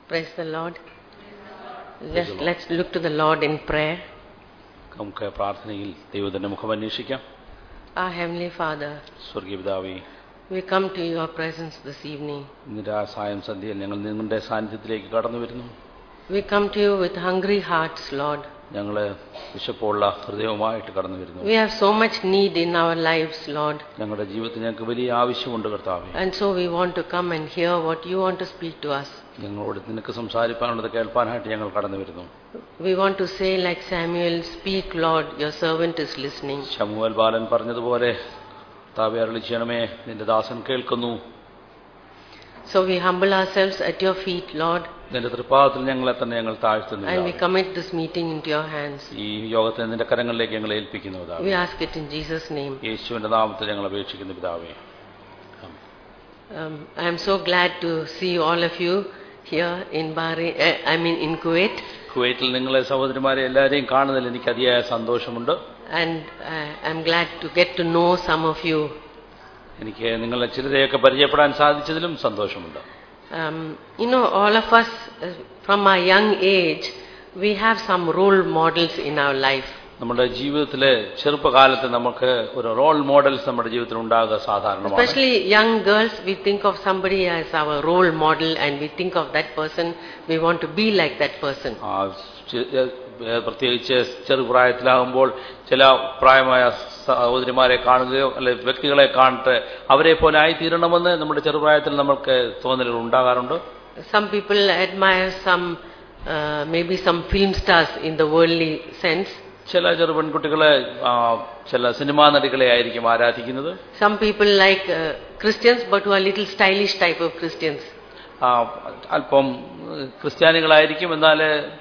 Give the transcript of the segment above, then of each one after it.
Praise the Lord. Just let's look to the Lord in prayer. നമുക്ക് പ്രാർത്ഥനയിൽ ദൈവത്തിന്റെ മുഖം അന്വേഷിക്കാം Our Heavenly Father, സ്വർഗീയ പിതാവേ we come to your presence this evening. ഇന്നിന്റെ ആ സായം സന്ധ്യയിൽ ഞങ്ങൾ നിങ്ങളുടെ സാന്നിധ്യത്തിലേക്ക് കടന്നു വരുന്നു We come to you with hungry hearts, Lord. ഞങ്ങൾ വിശപ്പുള്ള ഹൃദയവുമായിട്ട് കടന്നു വരുന്നു We have so much need in our lives, Lord. ഞങ്ങളുടെ ജീവിതത്തിൽ ഞങ്ങൾക്ക് വലിയ ആവശ്യമുണ്ട് കർത്താവേ And so we want to come and hear what you want to speak to us. ഞങ്ങളോട് നിനക്ക് സംസാരിക്കാനുള്ളത് കേൾപ്പാനായിട്ട് ഞങ്ങൾ കടന്നു വരുന്നു We want to say, like Samuel, Speak, Lord, your servant is listening. Samuel ബാലൻ പറഞ്ഞതുപോലെ കർത്താവെ അരളി ചെയ്യണമേ നിന്റെ ദാസൻ കേൾക്കുന്നു So we humble ourselves at your feet, Lord, നിന്റെ തൃപ്പാദത്തിൽ ഞങ്ങളെ തന്നെ ഞങ്ങൾ താഴ്ത്തുന്നു and we പിതാവേ. commit this meeting into your hands. ഈ യോഗത്തെ നിന്റെ കരങ്ങളിലേക്ക് ഞങ്ങൾ ഏൽപ്പിക്കുന്നു പിതാവേ. We ask it in Jesus' name. യേശുവിന്റെ നാമത്തിൽ ഞങ്ങൾ അപേക്ഷിക്കുന്നു പിതാവേ ആമേൻ. Um, I am so glad to see all of you here in Bahrain, uh, I mean in Kuwait, കുവൈറ്റിൽ നിങ്ങളെ സഹോദരിമാരെ എല്ലാവരെയും കാണുന്നതിൽ എനിക്ക് അതിയായ സന്തോഷമുണ്ട് and uh, I'm glad to get to know some of you. എനിക്ക് നിങ്ങളെ ചിലരെയൊക്കെ പരിചയപ്പെടാൻ സാധിച്ചതിലും സന്തോഷമുണ്ട് Um, you know, all of us, uh, from our young age, we have some role models in our life. നമ്മുടെ ജീവിതത്തിലെ ചെറുപ്പകാലത്ത് നമുക്ക് ഒരു റോൾ മോഡൽസ് നമ്മുടെ ജീവിതത്തിൽ ഉണ്ടാകുക സാധാരണമാണ് Especially young girls, we think of somebody as our role model and we think of that person, we want to be like that person. ആ, ചെ- ഏ, പ്രത്യേകിച്ച് ചെറുപ്രായത്തിലാകുമ്പോൾ ചില പ്രായമായ സഹോദരിമാരെ കാണുകയോ അല്ലെ വ്യക്തികളെ കാണിട്ട് അവരെ പോലെ ആയിത്തീരണമെന്ന് നമ്മുടെ ചെറുപ്രായത്തിൽ നമുക്ക് തോന്നലുകൾ ഉണ്ടാകാറുണ്ട് Some people admire some, uh, maybe some film stars in the worldly sense. ചില ചെറു പെൺകുട്ടികളെ ആ, ചില സിനിമാ നടികളെ ആയിരിക്കും ആരാധിക്കുന്നത് Some people like uh, Christians but who are little stylish type of Christians. ആ, അല്പം ഏഹ്, ക്രിസ്ത്യാനികളായിരിക്കും എന്നാൽ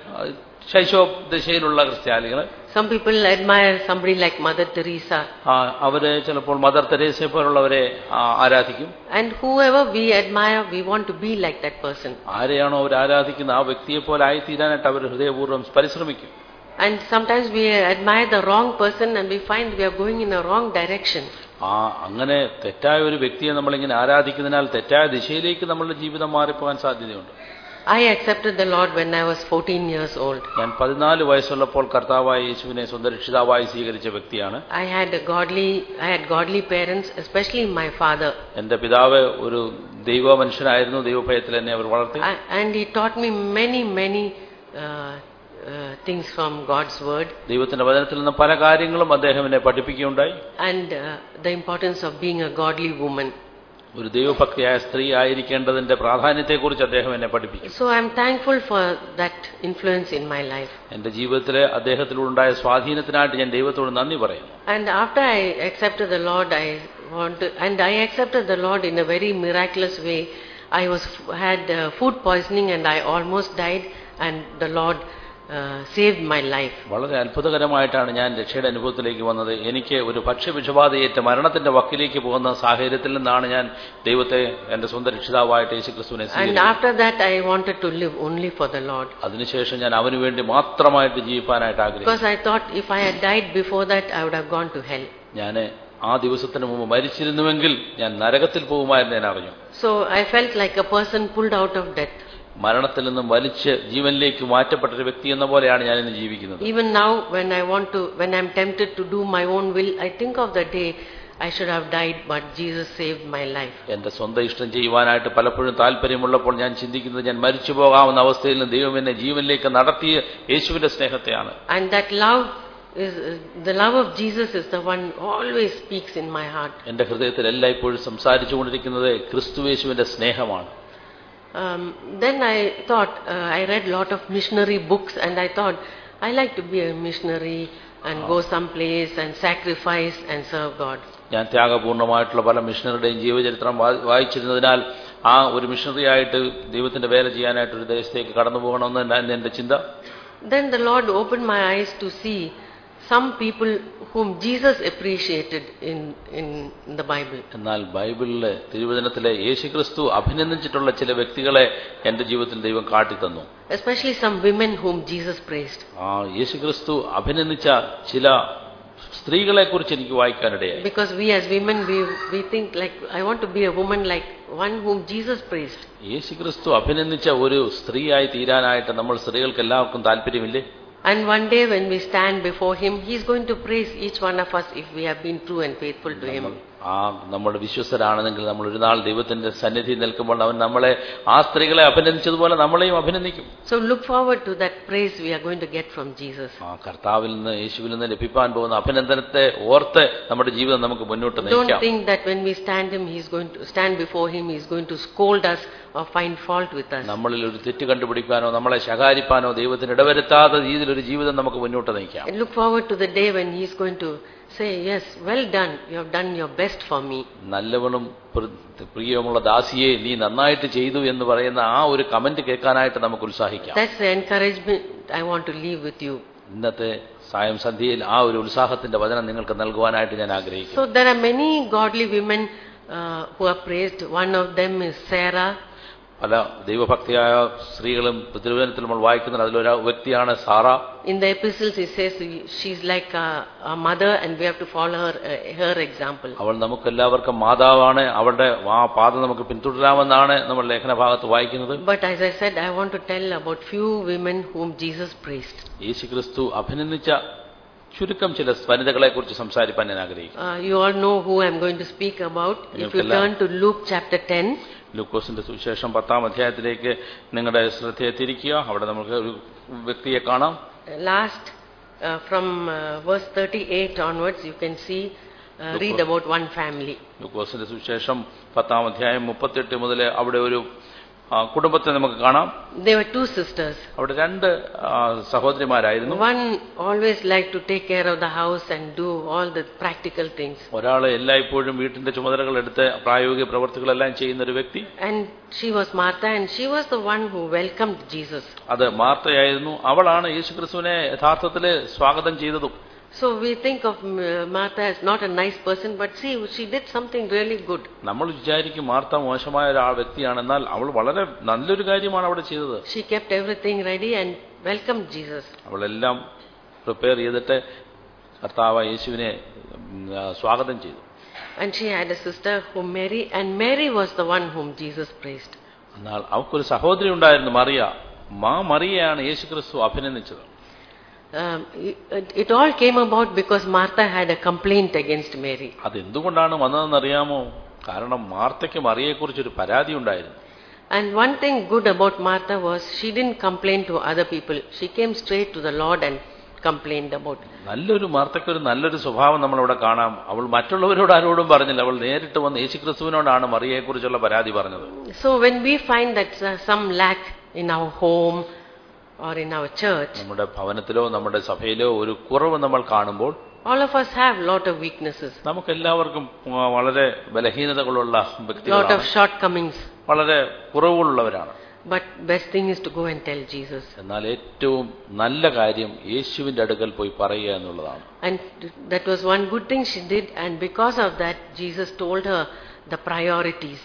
ശൈശവ ദശയിലുള്ള ക്രിസ്ത്യാനികൾ Some people admire somebody like Mother Teresa. അവര് ചിലപ്പോൾ മദർ തെരേസയെ പോലുള്ളവരെ ആ, ആരാധിക്കും And whoever we admire, we want to be like that person. ആരെയാണോ അവർ ആരാധിക്കുന്നത് ആ വ്യക്തിയെ പോലെ ആയിത്തീരാനായിട്ട് അവർ ഹൃദയപൂർവ്വം പരിശ്രമിക്കും And sometimes we admire the wrong person and we find we are going in a wrong direction. ആ അങ്ങനെ തെറ്റായ ഒരു വ്യക്തിയെ നമ്മളിങ്ങനെ ആരാധിക്കുന്നതിനാൽ തെറ്റായ ദിശയിലേക്ക് നമ്മളുടെ ജീവിതം മാറിപ്പോകാൻ സാധ്യതയുണ്ട് I accepted the Lord when I was 14 years old. ഞാൻ പതിനാല് വയസ്സുള്ളപ്പോൾ കർത്താവായ യേശുവിനെ സ്വന്തം രക്ഷിതാവായി സ്വീകരിച്ച വ്യക്തിയാണ് I had a godly, I had godly parents, especially my father. എന്റെ പിതാവ് ഒരു ദൈവ മനുഷ്യനായിരുന്നു ദൈവഭയത്തിൽ എന്നെ അവർ വളർത്തി I, and he taught me many, many uh, uh, things from God's word ദൈവത്തിന്റെ വചനത്തിൽ നിന്ന് പല കാര്യങ്ങളും അദ്ദേഹം എന്നെ പഠിപ്പിക്കുകയുണ്ടായി and uh, the importance of being a godly woman. ഒരു ദൈവഭക്തിയായ സ്ത്രീ ആയിരിക്കേണ്ടതിന്റെ പ്രാധാന്യത്തെക്കുറിച്ച് അദ്ദേഹം എന്നെ പഠിപ്പിച്ചു So I'm thankful for that influence in my life. എന്റെ ജീവിതത്തിലെ അദ്ദേഹത്തിലുണ്ടായ സ്വാധീനത്തിനായിട്ട് ഞാൻ ദൈവത്തോട് നന്ദി പറയുന്നു And after I accepted the Lord, I want to, and I accepted the Lord in a very miraculous way. I was had uh, food poisoning and I almost died, and the Lord uh, saved my life. വളരെ അത്ഭുതകരമായിട്ടാണ് ഞാൻ രക്ഷയുടെ അനുഭവത്തിലേക്ക് വന്നത് എനിക്ക് ഒരു ഭക്ഷ്യവിഷബാധയേറ്റ് മരണത്തിന്റെ വക്കിലേക്ക് പോകുന്ന സാഹചര്യത്തിൽ നിന്നാണ് ഞാൻ ദൈവത്തെ എന്റെ സ്വന്തം രക്ഷിതാവായിട്ട് യേശുക്രിസ്തുവിനെ And സ്വീകരിച്ചത് after that, I wanted to live only for the Lord. അതിനുശേഷം ഞാൻ അവന് വേണ്ടി മാത്രമായിട്ട് ജീവിപ്പാനായിട്ട് ആഗ്രഹിച്ചു Because I thought if I had died before that, I would have gone to hell. ഞാൻ ആ ദിവസത്തിന് മുമ്പ് മരിച്ചിരുന്നുവെങ്കിൽ ഞാൻ നരകത്തിൽ പോകുമായിരുന്നു ഞാൻ അറിഞ്ഞു So I felt like a person pulled out of death. മരണത്തിൽ നിന്നും വലിച്ച് ജീവനിലേക്ക് മാറ്റപ്പെട്ട ഒരു വ്യക്തി എന്ന പോലെയാണ് ഞാൻ ഇന്ന് ജീവിക്കുന്നത് Even now, when I want to, when I'm tempted to do my own will, I think of the day I should have died, but Jesus saved my life. എന്റെ സ്വന്തം ഇഷ്ടം ചെയ്യുവാനായിട്ട് പലപ്പോഴും താല്പര്യമുള്ളപ്പോൾ ഞാൻ ചിന്തിക്കുന്നത് ഞാൻ മരിച്ചു പോകാവുന്ന അവസ്ഥയിൽ നിന്ന് ദൈവം എന്നെ ജീവനിലേക്ക് നടത്തിയ യേശുവിന്റെ സ്നേഹത്തെയാണ് And that love is, the love of Jesus is the one who always speaks in my heart. എന്റെ ഹൃദയത്തിൽ എല്ലായ്പ്പോഴും സംസാരിച്ചുകൊണ്ടിരിക്കുന്നത് ക്രിസ്തുവേശുവിന്റെ സ്നേഹമാണ് Um, then I thought, uh, I read a lot of missionary books and I thought, I like to be a missionary and go someplace and sacrifice and serve God. ഞാൻ ത്യാഗപൂർണ്ണമായിട്ടുള്ള പല മിഷണറുടെയും ജീവചരിത്രം വാ- വായിച്ചിരുന്നതിനാൽ ആ ഒരു മിഷണറി ആയിട്ട് ദൈവത്തിന്റെ വേല ചെയ്യാനായിട്ട് ഒരു ദേശത്തേക്ക് കടന്നു പോകണമെന്ന് എന്നായിരുന്നു എന്റെ ചിന്ത Then the Lord opened my eyes to see some people whom Jesus appreciated in, in the Bible. എന്നാൽ ബൈബിളിലെ തിരുവചനത്തിലെ യേശുക്രിസ്തു അഭിനന്ദിച്ചിട്ടുള്ള ചില വ്യക്തികളെ എന്റെ ജീവിതത്തിൽ ദൈവം കാട്ടിത്തന്നു Especially some women whom Jesus praised. ആ യേശുക്രിസ്തു അഭിനന്ദിച്ച ചില സ്ത്രീകളെ കുറിച്ച് എനിക്ക് വായിക്കാനിടയായി Because we as women, we, we think like, I want to be a woman like one whom Jesus praised. യേശുക്രിസ്തു അഭിനന്ദിച്ച ഒരു സ്ത്രീയായി തീരാനായിട്ട് നമ്മൾ സ്ത്രീകൾക്ക് എല്ലാവർക്കും താല്പര്യമില്ലേ And one day when we stand before Him, He's going to praise each one of us if we have been true and faithful to Him. ആ നമ്മൾ വിശ്വസ്തരാണെന്നെങ്കിൽ നമ്മൾ ഒരു നാൾ ദൈവത്തിന്റെ സന്നിധി നിൽക്കുമ്പോൾ അവൻ നമ്മളെ ആ സ്ത്രീകളെ അഭിനന്ദിച്ചതുപോലെ നമ്മളെയും അഭിനന്ദിക്കും So look forward to that praise we are going to get from Jesus. ആ കർത്താവിൽ നിന്ന് യേശുവിൽ നിന്ന് ലഭിക്കാൻ പോകുന്ന അഭിനന്ദനത്തെ ഓർത്ത് നമ്മുടെ ജീവിതം നമുക്ക് മുന്നോട്ട് Don't നയിക്കാം think that when we stand Him, He's going to stand before Him, He's going to scold us or find fault with us. നമ്മളിൽ ഒരു തെറ്റ് കണ്ടുപിടിക്കാനോ നമ്മളെ ശകാരിപ്പാനോ ദൈവത്തിന് ഇടവരുത്താത്ത രീതിയിൽ ഒരു ജീവിതം നമുക്ക് മുന്നോട്ട് നയിക്കാം And look forward to the day when He's going to say, Yes, well done, you have done your best for me. നല്ലവനും പ്ര- പ്രിയമുള്ള ദാസിയെ നീ നന്നായിട്ട് ചെയ്തു എന്ന് പറയുന്ന ആ ഒരു കമന്റ് കേൾക്കാനായിട്ട് നമുക്ക് ഉത്സാഹിക്കാം That's the encouragement I want to leave with you. ഇന്നത്തെ സായം സന്ധ്യയിൽ ആ ഒരു ഉത്സാഹത്തിന്റെ വചനം നിങ്ങൾക്ക് നൽകുവാനായിട്ട് ഞാൻ ആഗ്രഹിക്കുന്നു So there are many godly women uh, who are praised. One of them is Sarah. പല ദൈവഭക്തിയായ സ്ത്രീകളും തിരുവനന്തപുരത്തിൽ നമ്മൾ അതിലൊരു അതിലൊരു വ്യക്തിയാണ് Sarah In the epistles, it says she's like a, a mother, and we have to follow her uh, her example. അവൾ നമുക്കെല്ലാവർക്കും മാതാവാണ് അവളുടെ ആ പാത നമുക്ക് പിന്തുടരാമെന്നാണ് നമ്മൾ ലേഖന ഭാഗത്ത് വായിക്കുന്നത് But as I said, I want to tell about few women whom Jesus praised. യേശു ക്രിസ്തു അഭിനന്ദിച്ച ചുരുക്കം ചില വനിതകളെ കുറിച്ച് സംസാരിക്കാൻ ഞാൻ ആഗ്രഹിക്കുന്നു Uh, you all know who I'm going to speak about. If you നിങ്ങൾക്കെല്ലാം- turn to Luke chapter 10, ലൂക്കോസിന്റെ സുവിശേഷം പത്താം അധ്യായത്തിലേക്ക് നിങ്ങളുടെ ശ്രദ്ധയെ തിരിക്കുക അവിടെ നമുക്ക് ഒരു വ്യക്തിയെ കാണാം last uh, from uh, verse 38 onwards, you can see, uh, read Luke- about one family. ലൂക്കോസിന്റെ സുവിശേഷം പത്താം അധ്യായം മുപ്പത്തെട്ട് മുതൽ അവിടെ ഒരു ആ, കുടുംബത്തെ നമുക്ക് കാണാം There were two sisters. അവിടെ രണ്ട് ആ, സഹോദരിമാരായിരുന്നു One always liked to take care of the house and do all the practical things. ഒരാൾ എല്ലായ്പ്പോഴും വീട്ടിന്റെ ചുമതലകൾ എടുത്ത് പ്രായോഗിക പ്രവർത്തികളെല്ലാം ചെയ്യുന്ന ഒരു വ്യക്തി And she was Martha, and she was the one who welcomed Jesus. അത് മാർത്തയായിരുന്നു അവളാണ് യേശുക്രിസ്തുവിനെ യഥാർത്ഥത്തിൽ സ്വാഗതം ചെയ്തതും So we think of uh, Martha as not a nice person, but see, she did something really good. നമ്മൾ വിചാരിക്കും മാർത്ത മോശമായ ഒരു ആ വ്യക്തിയാണ് എന്നാൽ അവൾ വളരെ നല്ലൊരു കാര്യമാണ് അവിടെ ചെയ്തത് She kept everything ready and welcomed Jesus. അവളെല്ലാം പ്രിപ്പയർ ചെയ്തിട്ട് കർത്താവ് യേശുവിനെ ഉം, ആ, സ്വാഗതം ചെയ്തു And she had a sister whom Mary, and Mary was the one whom Jesus praised. എന്നാൽ അവൾക്കൊരു സഹോദരി ഉണ്ടായിരുന്നു മറിയ മാ മറിയയാണ് യേശുക്രിസ്തു അഭിനന്ദിച്ചത് Um, it, it all came about because Martha had a complaint against Mary. അതെന്തുകൊണ്ടാണ് വന്നതെന്നറിയാമോ കാരണം മാർത്തയ്ക്ക് മറിയെക്കുറിച്ചൊരു പരാതി ഉണ്ടായിരുന്നു And one thing good about Martha was she didn't complain to other people. She came straight to the Lord and complained about it. നല്ലൊരു മാർത്തയ്ക്കൊരു നല്ലൊരു സ്വഭാവം നമ്മളിവിടെ കാണാം അവൾ മറ്റുള്ളവരോട് ആരോടും പറഞ്ഞില്ല അവൾ നേരിട്ട് വന്ന് യേശുക്രിസ്തുവിനോടാണ് മറിയെക്കുറിച്ചുള്ള പരാതി പറഞ്ഞത് So when we find that uh, some lack in our home or in our church, നമ്മുടെ ഭവനത്തിലോ നമ്മുടെ സഭയിലോ ഒരു കുറവ് നമ്മൾ കാണുമ്പോൾ all of us have lot of weaknesses, നമുക്കെല്ലാവർക്കും ആ, വളരെ ബലഹീനതകളുള്ള lot വ്യക്തികളാണ് of shortcomings. വളരെ കുറവുകളുള്ളവരാണ് But best thing is to go and tell Jesus. എന്നാൽ ഏറ്റവും നല്ല കാര്യം യേശുവിന്റെ അടുക്കൽ പോയി പറയുക എന്നുള്ളതാണ് And that was one good thing she did, and because of that, Jesus told her the priorities.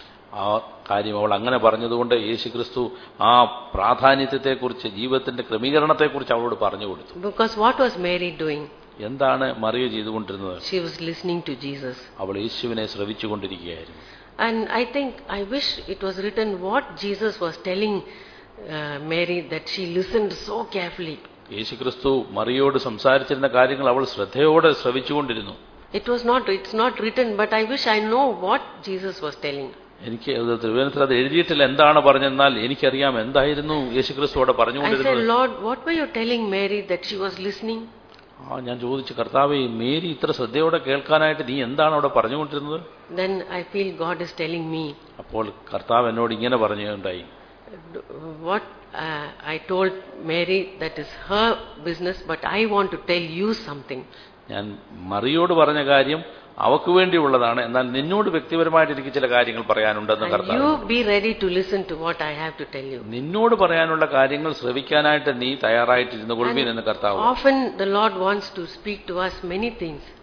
ആ കാര്യം അവൾ അങ്ങനെ പറഞ്ഞതുകൊണ്ട് യേശുക്രിസ്തു ആ പ്രാധാന്യത്തെക്കുറിച്ച് ജീവിതത്തിന്റെ ക്രമീകരണത്തെക്കുറിച്ച് അവളോട് പറഞ്ഞു കൊടുത്തു Because what was Mary doing? എന്താണ് മറിയ ചെയ്തുകൊണ്ടിരുന്നത് She was listening to Jesus. അവൾ യേശുവിനെ ശ്രവിച്ചുകൊണ്ടിരിക്കുകയായിരുന്നു And I think, I wish it was written what Jesus was telling uh, Mary that she listened so carefully. യേശുക്രിസ്തു മറിയോട് സംസാരിച്ചിരുന്ന കാര്യങ്ങൾ അവൾ ശ്രദ്ധയോടെ ശ്രവിച്ചുകൊണ്ടിരുന്നു It was not, it's not written, but I wish I know what Jesus was telling. എനിക്ക് അത് തിരുവനന്തപുരത്ത് അത് എഴുതിയിട്ടില്ല എന്താണ് പറഞ്ഞെന്നാൽ എനിക്കറിയാം എന്തായിരുന്നു യേശുക്രിസ്തു അവിടെ I said, പറഞ്ഞുകൊണ്ടിരുന്നത് Lord, what were you telling Mary that she was listening? ആ ഞാൻ ചോദിച്ചു കർത്താവേ മേരി ഇത്ര ശ്രദ്ധയോടെ കേൾക്കാനായിട്ട് നീ എന്താണ് അവിടെ പറഞ്ഞുകൊണ്ടിരുന്നത് Then I feel God is telling me അപ്പോൾ കർത്താവ് എന്നോട് ഇങ്ങനെ പറഞ്ഞുണ്ടായി what uh, I told Mary that is her business, but I want to tell you something. ഞാൻ മറിയോട് പറഞ്ഞ കാര്യം അവക്ക് വേണ്ടിയുള്ളതാണ് എന്നാൽ നിന്നോട് വ്യക്തിപരമായിട്ട് എനിക്ക് ചില കാര്യങ്ങൾ പറയാനുണ്ടെന്ന് And കർത്താവ് you be ready to listen to what I have to tell you. നിന്നോട് പറയാനുള്ള കാര്യങ്ങൾ ശ്രവിക്കാനായിട്ട് നീ തയ്യാറായിട്ടിരുന്നു കൊള്ളുവീൻ എന്ന് കർത്താവ് Often the Lord wants to speak to us many things.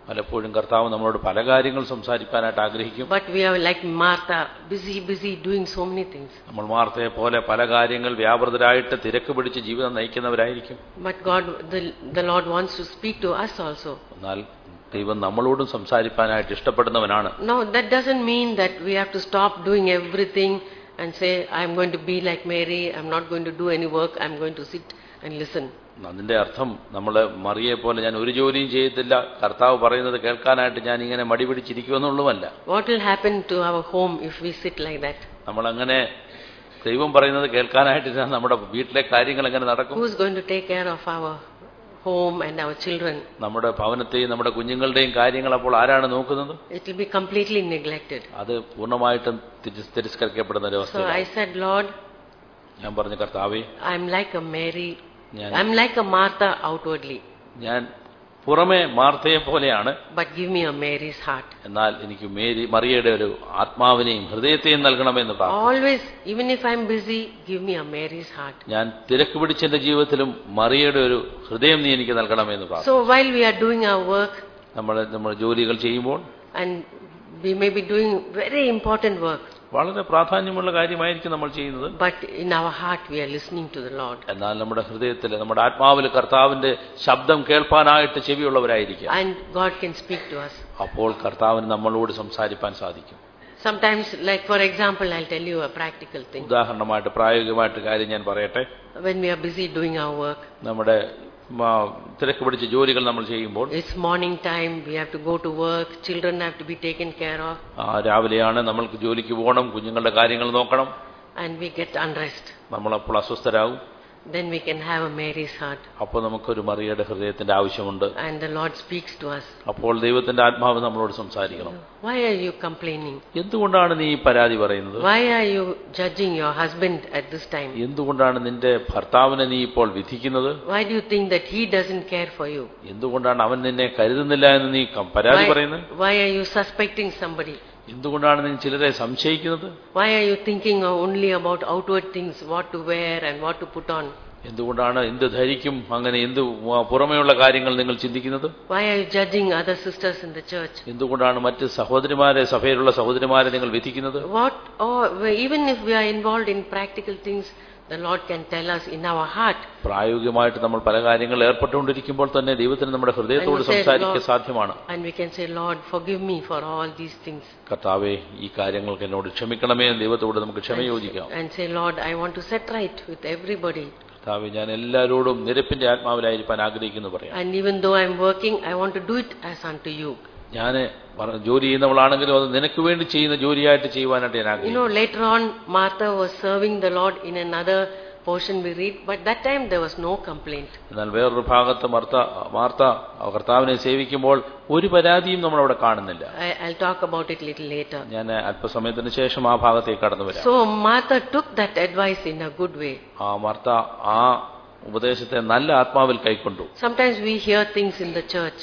പലപ്പോഴും കർത്താവ് നമ്മളോട് പല കാര്യങ്ങൾ സംസാരിക്കാനായിട്ട് ആഗ്രഹിക്കും But we are like Martha, busy, busy doing so many things. നമ്മൾ വാർത്തയെ പോലെ പല കാര്യങ്ങൾ വ്യാപൃതരായിട്ട് തിരക്ക് പിടിച്ച് ജീവിതം നയിക്കുന്നവരായിരിക്കും But God, the, the Lord wants to speak to us also. എന്നാൽ ദൈവം നമ്മളോടും സംസാരിക്കാനായിട്ട് ഇഷ്ടപ്പെടുന്നവനാണ് Now, that doesn't mean that we have to stop doing everything and say, I'm going to be like Mary, I'm not going to do any work, I'm going to sit and listen. അതിന്റെ അർത്ഥം നമ്മൾ മറിയെ പോലെ ഞാൻ ഒരു ജോലിയും ചെയ്യത്തില്ല കർത്താവ് പറയുന്നത് കേൾക്കാനായിട്ട് ഞാൻ ഇങ്ങനെ മടി പിടിച്ചിരിക്കുമെന്നുള്ളതല്ല What will happen to our home if we sit like that? നമ്മളങ്ങനെ ദൈവം പറയുന്നത് കേൾക്കാനായിട്ട് ഇരുന്നാൽ നമ്മുടെ വീട്ടിലെ കാര്യങ്ങൾ എങ്ങനെ നടക്കും Who's going to take care of our home and our children? നമ്മുടെ ഭവനത്തെയും നമ്മുടെ കുഞ്ഞുങ്ങളുടെയും കാര്യങ്ങൾ അപ്പോൾ ആരാണ് നോക്കുന്നത് It will be completely neglected. അത് പൂർണ്ണമായിട്ടും തിരസ്- തിരസ്കരിക്കപ്പെടുന്ന ഒരു So അവസ്ഥ I said, Lord, ഞാൻ പറഞ്ഞു കർത്താവേ I'm like a Mary, ഞാൻ I'm like a Martha outwardly, ഞാൻ പുറമെ മാർത്തയെ പോലെയാണ് but give me a Mary's heart. എന്നാൽ എനിക്ക് മേരി മറിയയുടെ ഒരു ആത്മാവിനെയും ഹൃദയത്തെയും നൽകണമെന്ന് പ്രാർത്ഥന Always, even if I'm busy, give me a Mary's heart. ഞാൻ തിരക്ക് പിടിച്ച എന്റെ ജീവിതത്തിലും മറിയയുടെ ഒരു ഹൃദയം നീ എനിക്ക് നൽകണമെന്ന് പ്രാർത്ഥന So while we are doing our work, നമ്മൾ നമ്മൾ ജോലികൾ ചെയ്യുമ്പോൾ and we may be doing very important work, വളരെ പ്രാധാന്യമുള്ള കാര്യമായിരിക്കും നമ്മൾ ചെയ്യുന്നത് but in our heart we are listening to the Lord. എന്നാൽ നമ്മുടെ ഹൃദയത്തിൽ നമ്മുടെ ആത്മാവിൽ കർത്താവിന്റെ ശബ്ദം കേൾപ്പാനായിട്ട് ചെവിയുള്ളവരായിരിക്കുക And God can speak to us. അപ്പോൾ കർത്താവിന് നമ്മളോട് സംസാരിപ്പാൻ സാധിക്കും Sometimes, like for example, I'll tell you a practical thing. ഉദാഹരണമായിട്ട് പ്രായോഗികമായിട്ട് കാര്യം ഞാൻ പറയട്ടെ When we are busy doing our work, നമ്മുടെ മ, തിരക്ക് പിടിച്ച ജോലികൾ നമ്മൾ ചെയ്യുമ്പോൾ it's morning time, we have to go to work, children have to be taken care of, ആ, രാവിലെയാണ് നമ്മൾക്ക് ജോലിക്ക് പോകണം കുഞ്ഞുങ്ങളുടെ കാര്യങ്ങൾ നോക്കണം and we get unrest. നമ്മളപ്പോൾ അസ്വസ്ഥരാകും Then we can have a Mary's heart, അപ്പോൾ നമുക്കൊരു മറിയയുടെ ഹൃദയത്തിന്റെ ആവശ്യമുണ്ട് and the Lord speaks to us. അപ്പോൾ ദൈവത്തിന്റെ ആത്മാവ് നമ്മളോട് സംസാരിക്കണം Why are you complaining? എന്തുകൊണ്ടാണ് നീ ഈ പരാതി പറയുന്നത് Why are you judging your husband at this time? എന്തുകൊണ്ടാണ് നിന്റെ ഭർത്താവിനെ നീ ഇപ്പോൾ വിധിക്കുന്നത് Why do you think that he doesn't care for you? എന്തുകൊണ്ടാണ് അവൻ നിന്നെ കരുതുന്നില്ല എന്ന് നീ കം- പരാതി Why, പറയുന്നത് why are you suspecting somebody? എന്തുകൊണ്ടാണ് നീ ചിലരെ സംശയിക്കുന്നത് Why are you thinking only about outward things, what to wear and what to put on? എന്തുകൊണ്ടാണ് എന്ത് ധരിക്കും അങ്ങനെ എന്ത് വ- പുറമെയുള്ള കാര്യങ്ങൾ നിങ്ങൾ ചിന്തിക്കുന്നത് Why are you judging other sisters in the church? എന്തുകൊണ്ടാണ് മറ്റ് സഹോദരിമാരെ സഭയിലുള്ള സഹോദരിമാരെ നിങ്ങൾ വിധിക്കുന്നത് What, or even if we are involved in practical things, the Lord can tell us in our heart. പ്രായോഗികമായിട്ട് നമ്മൾ പല കാര്യങ്ങളിൽ ഏർപ്പെട്ടുകൊണ്ടിരിക്കുമ്പോൾ തന്നെ ദൈവത്തിന് നമ്മുടെ ഹൃദയത്തോട് And you said, സംസാരിക്കാൻ Lord- സാധ്യമാണ് And we can say, Lord, forgive me for all these things. കർത്താവെ ഈ കാര്യങ്ങൾക്ക് എന്നോട് ക്ഷമിക്കണമേ എന്ന് ദൈവത്തോട് നമുക്ക് ക്ഷമ യോജിക്കാം And say, Lord, I want to set right with everybody. കർത്താവെ ഞാൻ എല്ലാവരോടും നിരപ്പിന്റെ ആത്മാവിലായിരിക്കാൻ ആഗ്രഹിക്കുന്നു പറയാം And even though I'm working, I want to do it as unto you. ഞാൻ ജോലി ചെയ്യുന്നവളാണെങ്കിലും അത് നിനക്ക് വേണ്ടി ചെയ്യുന്ന ജോലിയായിട്ട് ചെയ്യുവാനായിട്ട് ഞാൻ You ആഗ്രഹിക്കുന്നു know, later on, Martha was serving the Lord in another portion we read, but that time there was no complaint. എന്നാൽ വേറൊരു ഭാഗത്ത് മർത്ത മാർത്ത കർത്താവിനെ സേവിക്കുമ്പോൾ ഒരു പരാതിയും നമ്മളവിടെ കാണുന്നില്ല I, I'll talk about it little later. ഞാൻ അല്പസമയത്തിന് ശേഷം ആ ഭാഗത്തേക്ക് കടന്നു വരാം So Martha took that advice in a good way. ആ മർത്ത ആ ഉപദേശത്തെ നല്ല ആത്മാവിൽ കൈക്കൊണ്ടു Sometimes we hear things in the church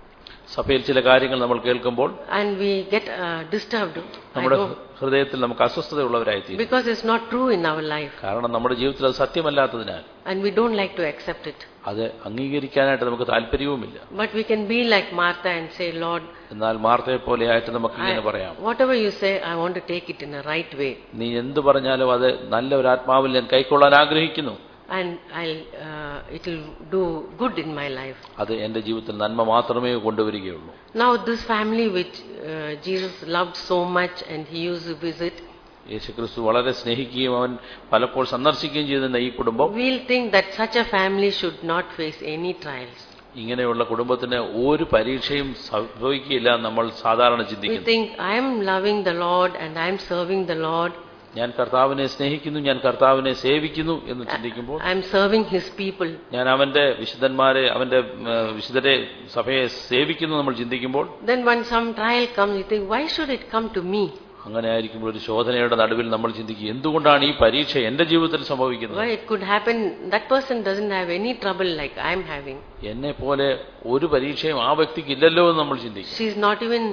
സഭയിൽ ചില കാര്യങ്ങൾ നമ്മൾ കേൾക്കുമ്പോൾ and we get uh, disturbed. I നമ്മുടെ don't, ഹൃദയത്തിൽ നമുക്ക് അസ്വസ്ഥതയുള്ളവരായിത്തീരും because it's not true in our life കാരണം നമ്മുടെ ജീവിതത്തിൽ അത് സത്യമല്ലാത്തതിനാൽ and we don't like to accept it. അത് അംഗീകരിക്കാനായിട്ട് നമുക്ക് താല്പര്യവുമില്ല But we can be like Martha and say, Lord, എന്നാൽ മാർത്തയെ പോലെയായിട്ട് നമുക്ക് ഇങ്ങനെ I, പറയാം whatever you say, I want to take it in a right way. നീ എന്ത് പറഞ്ഞാലും അത് നല്ല ഒരു ആത്മാവിൽ ഞാൻ കൈക്കൊള്ളാൻ ആഗ്രഹിക്കുന്നു And I'll, uh, it will do good in my life. അത് എന്റെ ജീവിതത്തിൽ നന്മ മാത്രമേ കൊണ്ടുവരികയുള്ളൂ Now this family which uh, Jesus loved so much and he used to visit, യേശുക്രിസ്തു വളരെ സ്നേഹിക്കുകയും അവൻ പലപ്പോൾ സന്ദർശിക്കുകയും ചെയ്തിരുന്ന ഈ കുടുംബം we'll think that such a family should not face any trials. ഇങ്ങനെയുള്ള കുടുംബത്തിന് ഒരു പരീക്ഷയും സംഭവിക്കുകയില്ല എന്ന് നമ്മൾ സാധാരണ We ചിന്തിക്കുന്നു think, I am loving the Lord and I am serving the Lord. ഞാൻ കർത്താവിനെ സ്നേഹിക്കുന്നു ഞാൻ കർത്താവിനെ സേവിക്കുന്നു എന്ന് ചിന്തിക്കുമ്പോൾ I am serving his people. ഞാൻ അവന്റെ വിശുദ്ധന്മാരെ അവന്റെ ഉം, വിശുദ്ധരെ സഭയെ സേവിക്കുന്നു നമ്മൾ ചിന്തിക്കുമ്പോൾ Then when some trial comes, you think, why should it come to me? അങ്ങനെ ആയിരിക്കുമ്പോൾ ഒരു ശോധനയുടെ നടുവിൽ നമ്മൾ ചിന്തിക്കും എന്തുകൊണ്ടാണ് ഈ പരീക്ഷ എന്റെ ജീവിതത്തിൽ സംഭവിക്കുന്നത് Why it could happen, that person doesn't have any trouble like I am having. എന്നെ പോലെ ഒരു പരീക്ഷയും ആ വ്യക്തിക്ക് ഇല്ലല്ലോ എന്ന് നമ്മൾ ചിന്തിക്കും She is not even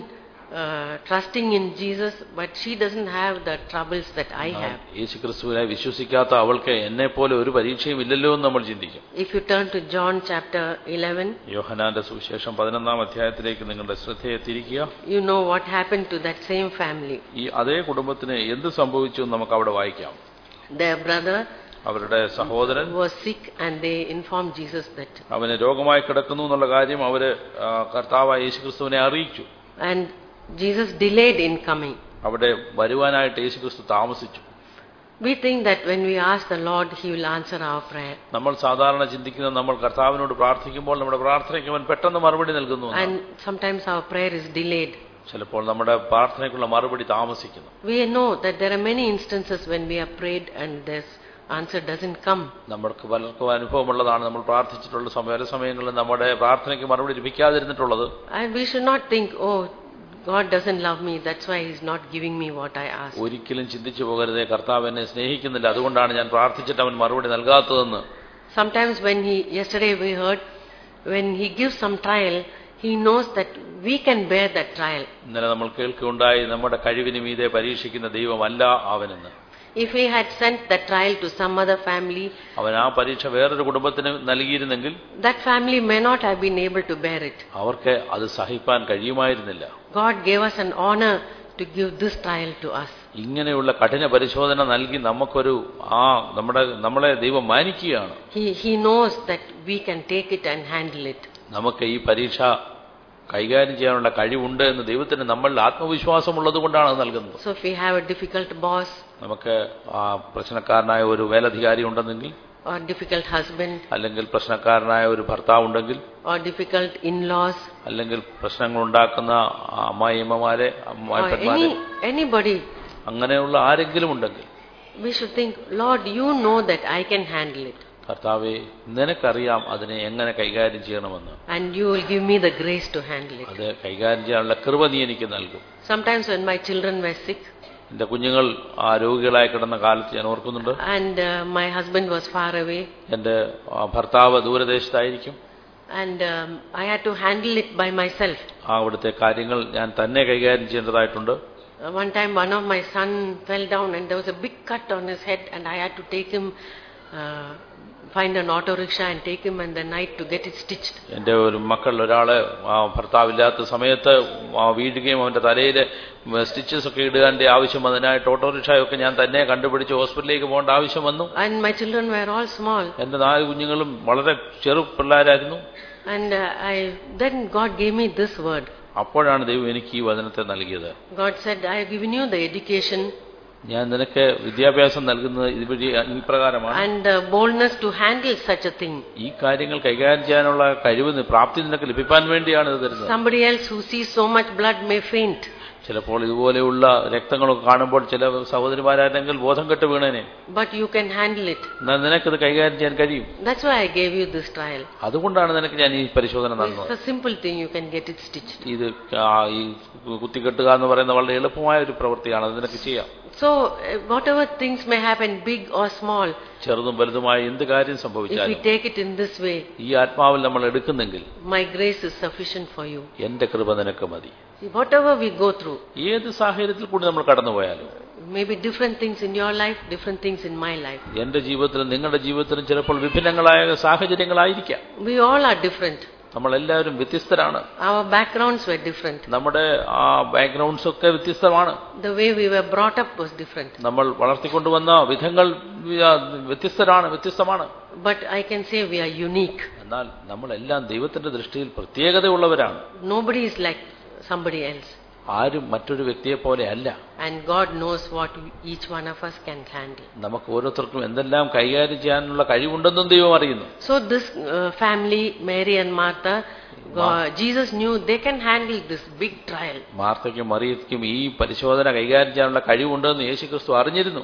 uh, trusting in Jesus, but she doesn't have the troubles that I have. യേശുക്രിസ്തുവിനെ വിശ്വസിക്കാത്ത അവൾക്ക് എന്നെ പോലെ ഒരു പരീക്ഷയും ഇല്ലല്ലോ എന്ന് നമ്മൾ ചിന്തിക്കും If you turn to John chapter 11, യോഹനാന്റെ സുവിശേഷം പതിനൊന്നാം അധ്യായത്തിലേക്ക് നിങ്ങളുടെ ശ്രദ്ധയെ തിരിക്കുക you know what happened to that same family. ഈ അതേ കുടുംബത്തിന് എന്ത് സംഭവിച്ചു എന്ന് നമുക്ക് അവിടെ വായിക്കാം Their brother അവരുടെ സഹോദരൻ was sick and they informed Jesus that. അവന് രോഗമായി കിടക്കുന്നു എന്നുള്ള കാര്യം അവര് ആ, കർത്താവായ യേശുക്രിസ്തുവിനെ അറിയിച്ചു And Jesus delayed in coming. അവിടെ വരുവാനായിട്ട് യേശുക്രിസ്തു താമസിച്ചു We think that when we ask the Lord, He will answer our prayer. നമ്മൾ സാധാരണ ചിന്തിക്കുന്നത് നമ്മൾ കർത്താവിനോട് പ്രാർത്ഥിക്കുമ്പോൾ നമ്മുടെ പ്രാർത്ഥനയ്ക്ക് അവൻ പെട്ടെന്ന് മറുപടി നൽകുന്നു എന്നാണ്. And sometimes our prayer is delayed. ചിലപ്പോൾ നമ്മുടെ പ്രാർത്ഥനയ്ക്കുള്ള മറുപടി താമസിക്കുന്നു We know that there are many instances when we have prayed and this answer doesn't come. നമ്മൾക്ക് പലർക്കും അനുഭവമുള്ളതാണ് നമ്മൾ പ്രാർത്ഥിച്ചിട്ടുള്ള സമയ പല സമയങ്ങളിൽ നമ്മുടെ പ്രാർത്ഥനയ്ക്ക് മറുപടി ലഭിക്കാതിരുന്നിട്ടുള്ളത് And we should not think, oh, God doesn't love me, that's why He's not giving me what I asked. ഒരിക്കലും ചിന്തിച്ചു പോകരുതേ കർത്താവ് എന്നെ സ്നേഹിക്കുന്നില്ല അതുകൊണ്ടാണ് ഞാൻ പ്രാർത്ഥിച്ചിട്ട് അവൻ മറുപടി നൽകാത്തതെന്ന് Sometimes when He, yesterday we heard, when He gives some trial, He knows that we can bear that trial. ഇന്നലെ നമ്മൾ കേൾക്കുകയുണ്ടായി നമ്മുടെ കഴിവിന് മീതെ പരീക്ഷിക്കുന്ന ദൈവമല്ല അവനെന്ന് If He had sent that trial to some other family, അവൻ ആ പരീക്ഷ വേറൊരു കുടുംബത്തിന് നൽകിയിരുന്നെങ്കിൽ that family may not have been able to bear it. അവർക്ക് അത് സഹിപ്പാൻ കഴിയുമായിരുന്നില്ല God gave us an honor to give this trial to us. ഇങ്ങനെയുള്ള കഠിന പരിശോധന നൽകി നമുക്കൊരു ആ നമ്മുടെ നമ്മളെ ദൈവം മാനിക്കുകയാണ് He, he knows that we can take it and handle it. നമുക്ക് ഈ പരീക്ഷ കൈകാര്യം ചെയ്യാനുള്ള കഴിവുണ്ട് എന്ന് ദൈവത്തിന് നമ്മളിൽ ആത്മവിശ്വാസമുള്ളത് കൊണ്ടാണ് അത് നൽകുന്നത് So if we have a difficult boss നമുക്ക് ആ പ്രശ്നക്കാരനായ ഒരു മേലധികാരി ഉണ്ടെന്നെങ്കിൽ or difficult husband അല്ലെങ്കിൽ പ്രശ്നക്കാരനായ ഒരു ഭർത്താവ് ഉണ്ടെങ്കിൽ or difficult in-laws അല്ലെങ്കിൽ പ്രശ്നങ്ങൾ ഉണ്ടാക്കുന്ന അമ്മായിയമ്മമാരെ or അമ്മായിപ്പന്മാരെ any, anybody, അങ്ങനെയുള്ള ആരെങ്കിലും ഉണ്ടെങ്കിൽ we should think, Lord, you know that I can handle it. കർത്താവെ നിനക്കറിയാം അതിനെ എങ്ങനെ കൈകാര്യം ചെയ്യണമെന്ന് And you will give me the grace to handle it. അത് കൈകാര്യം ചെയ്യാനുള്ള കൃപ നീ എനിക്ക് നൽകും Sometimes when my children were sick എന്റെ കുഞ്ഞുങ്ങൾ ആ രോഗികളായി കിടന്ന കാലത്ത് ഞാൻ ഓർക്കുന്നുണ്ട് and uh, my husband was far away എന്റെ ആ, ഭർത്താവ് ദൂരദേശത്തായിരിക്കും and um, I had to handle it by myself. ആ അവിടുത്തെ കാര്യങ്ങൾ ഞാൻ തന്നെ കൈകാര്യം ചെയ്യേണ്ടതായിട്ടുണ്ട് Uh, one time one of my son fell down and there was a big cut on his head and I had to take him, uh, find an auto rickshaw and take him in the night to get it stitched. എന്റെ ഒരു മക്കൾ ഒരാള് ആ ഭർത്താവില്ലാത്ത സമയത്ത് ആ വീഴുകയും അവന്റെ തലയിൽ സ്റ്റിച്ചസ് ഒക്കെ ഇടുകന്റെ ആവശ്യം അതിനായിട്ട് ഓട്ടോറിക്ഷയൊക്കെ ഞാൻ തന്നെ കണ്ടുപിടിച്ച് ഹോസ്പിറ്റലിലേക്ക് പോകേണ്ട ആവശ്യം വന്നു And my children were all small. എന്റെ നാല് കുഞ്ഞുങ്ങളും വളരെ ചെറു പിള്ളേരായിരുന്നു And uh, I, then God gave me this word. അപ്പോഴാണ് ദൈവം എനിക്ക് ഈ വചനത്തെ നൽകിയത് God said, I have given you the education ഞാൻ നിനക്ക് വിദ്യാഭ്യാസം നൽകുന്നത് ഇതുവഴി ഈ പ്രകാരമാണ് and the boldness to handle such a thing. ഈ കാര്യങ്ങൾ കൈകാര്യം ചെയ്യാനുള്ള കഴിവ് നി- പ്രാപ്തി നിനക്ക് ലഭിക്കാൻ വേണ്ടിയാണ് ഇത് തരുന്നത് Somebody else who sees so much blood may faint. ചിലപ്പോൾ ഇതുപോലെയുള്ള രക്തങ്ങളൊക്കെ കാണുമ്പോൾ ചില സഹോദരിമാരായിരുന്നെങ്കിൽ ബോധം കെട്ട് വീണേനെ But you can handle it. എന്നാൽ നിനക്കിത് കൈകാര്യം ചെയ്യാൻ കഴിയും That's why I gave you this trial. അതുകൊണ്ടാണ് നിനക്ക് ഞാൻ ഈ പരിശോധന It's നൽകുന്നത് a simple thing, you can get it stitched. ഇത് ആ ഈ കുത്തിക്കെട്ടുക എന്ന് പറയുന്ന വളരെ എളുപ്പമായ ഒരു പ്രവൃത്തിയാണ് അത് നിനക്ക് ചെയ്യാം So, uh, whatever things may happen, big or small, ചെറുതും വലുതുമായ എന്ത് കാര്യം if we സംഭവിച്ചാലും take it in this way, ഈ ആത്മാവിൽ നമ്മൾ എടുക്കുന്നെങ്കിൽ my grace is sufficient for you. എന്റെ കൃപ നിനക്ക് മതി See, whatever we go through, ഏത് സാഹചര്യത്തിൽ കൂടി നമ്മൾ കടന്നുപോയാലും maybe different things in your life, different things in my life. എന്റെ ജീവിതത്തിലും നിങ്ങളുടെ ജീവിതത്തിലും ചിലപ്പോൾ വിഭിന്നങ്ങളായ സാഹചര്യങ്ങളായിരിക്കാം We all are different. നമ്മളെല്ലാവരും വ്യത്യസ്തരാണ് Our backgrounds were different. നമ്മുടെ ആ ബാക്ക്ഗ്രൗണ്ട്സ് ഒക്കെ വ്യത്യസ്തമാണ് The way we were brought up was different. നമ്മൾ വളർത്തിക്കൊണ്ടുവന്ന വിധങ്ങൾ വ്യ- വ്യത്യസ്തരാണ് വ്യത്യസ്തമാണ് But I can say we are unique. എന്നാൽ നമ്മളെല്ലാം ദൈവത്തിന്റെ ദൃഷ്ടിയിൽ പ്രത്യേകതയുള്ളവരാണ് Nobody is like somebody else. ആരും മറ്റൊരു വ്യക്തിയെ പോലെ അല്ല And God knows what each one of us can handle. നമുക്ക് ഓരോരുത്തർക്കും എന്തെല്ലാം കൈകാര്യം ചെയ്യാനുള്ള കഴിവുണ്ടെന്നും ദൈവം അറിയുന്നു So this uh, family, Mary and Martha, God, Jesus knew they can handle this big trial. മാർത്തയ്ക്കും മറിയയ്ക്കും ഈ പരിശോധന കൈകാര്യം ചെയ്യാനുള്ള കഴിവുണ്ടെന്ന് യേശു ക്രിസ്തു അറിഞ്ഞിരുന്നു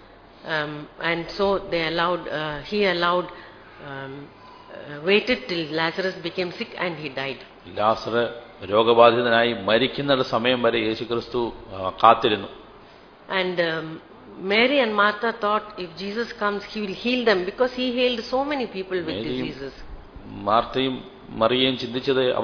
Um, and so they allowed, uh, he allowed, um, uh, waited till Lazarus became sick and he died. ലാസർ രോഗബാധിതനായി മരിക്കുന്ന സമയം വരെ യേശു ക്രിസ്തു ആ, കാത്തിരുന്നു And um, Mary and Martha thought if Jesus comes, he will heal them because he healed so many people with Mary- diseases. മാർത്തയും മറിയയും ചിന്തിച്ചത് അവൻ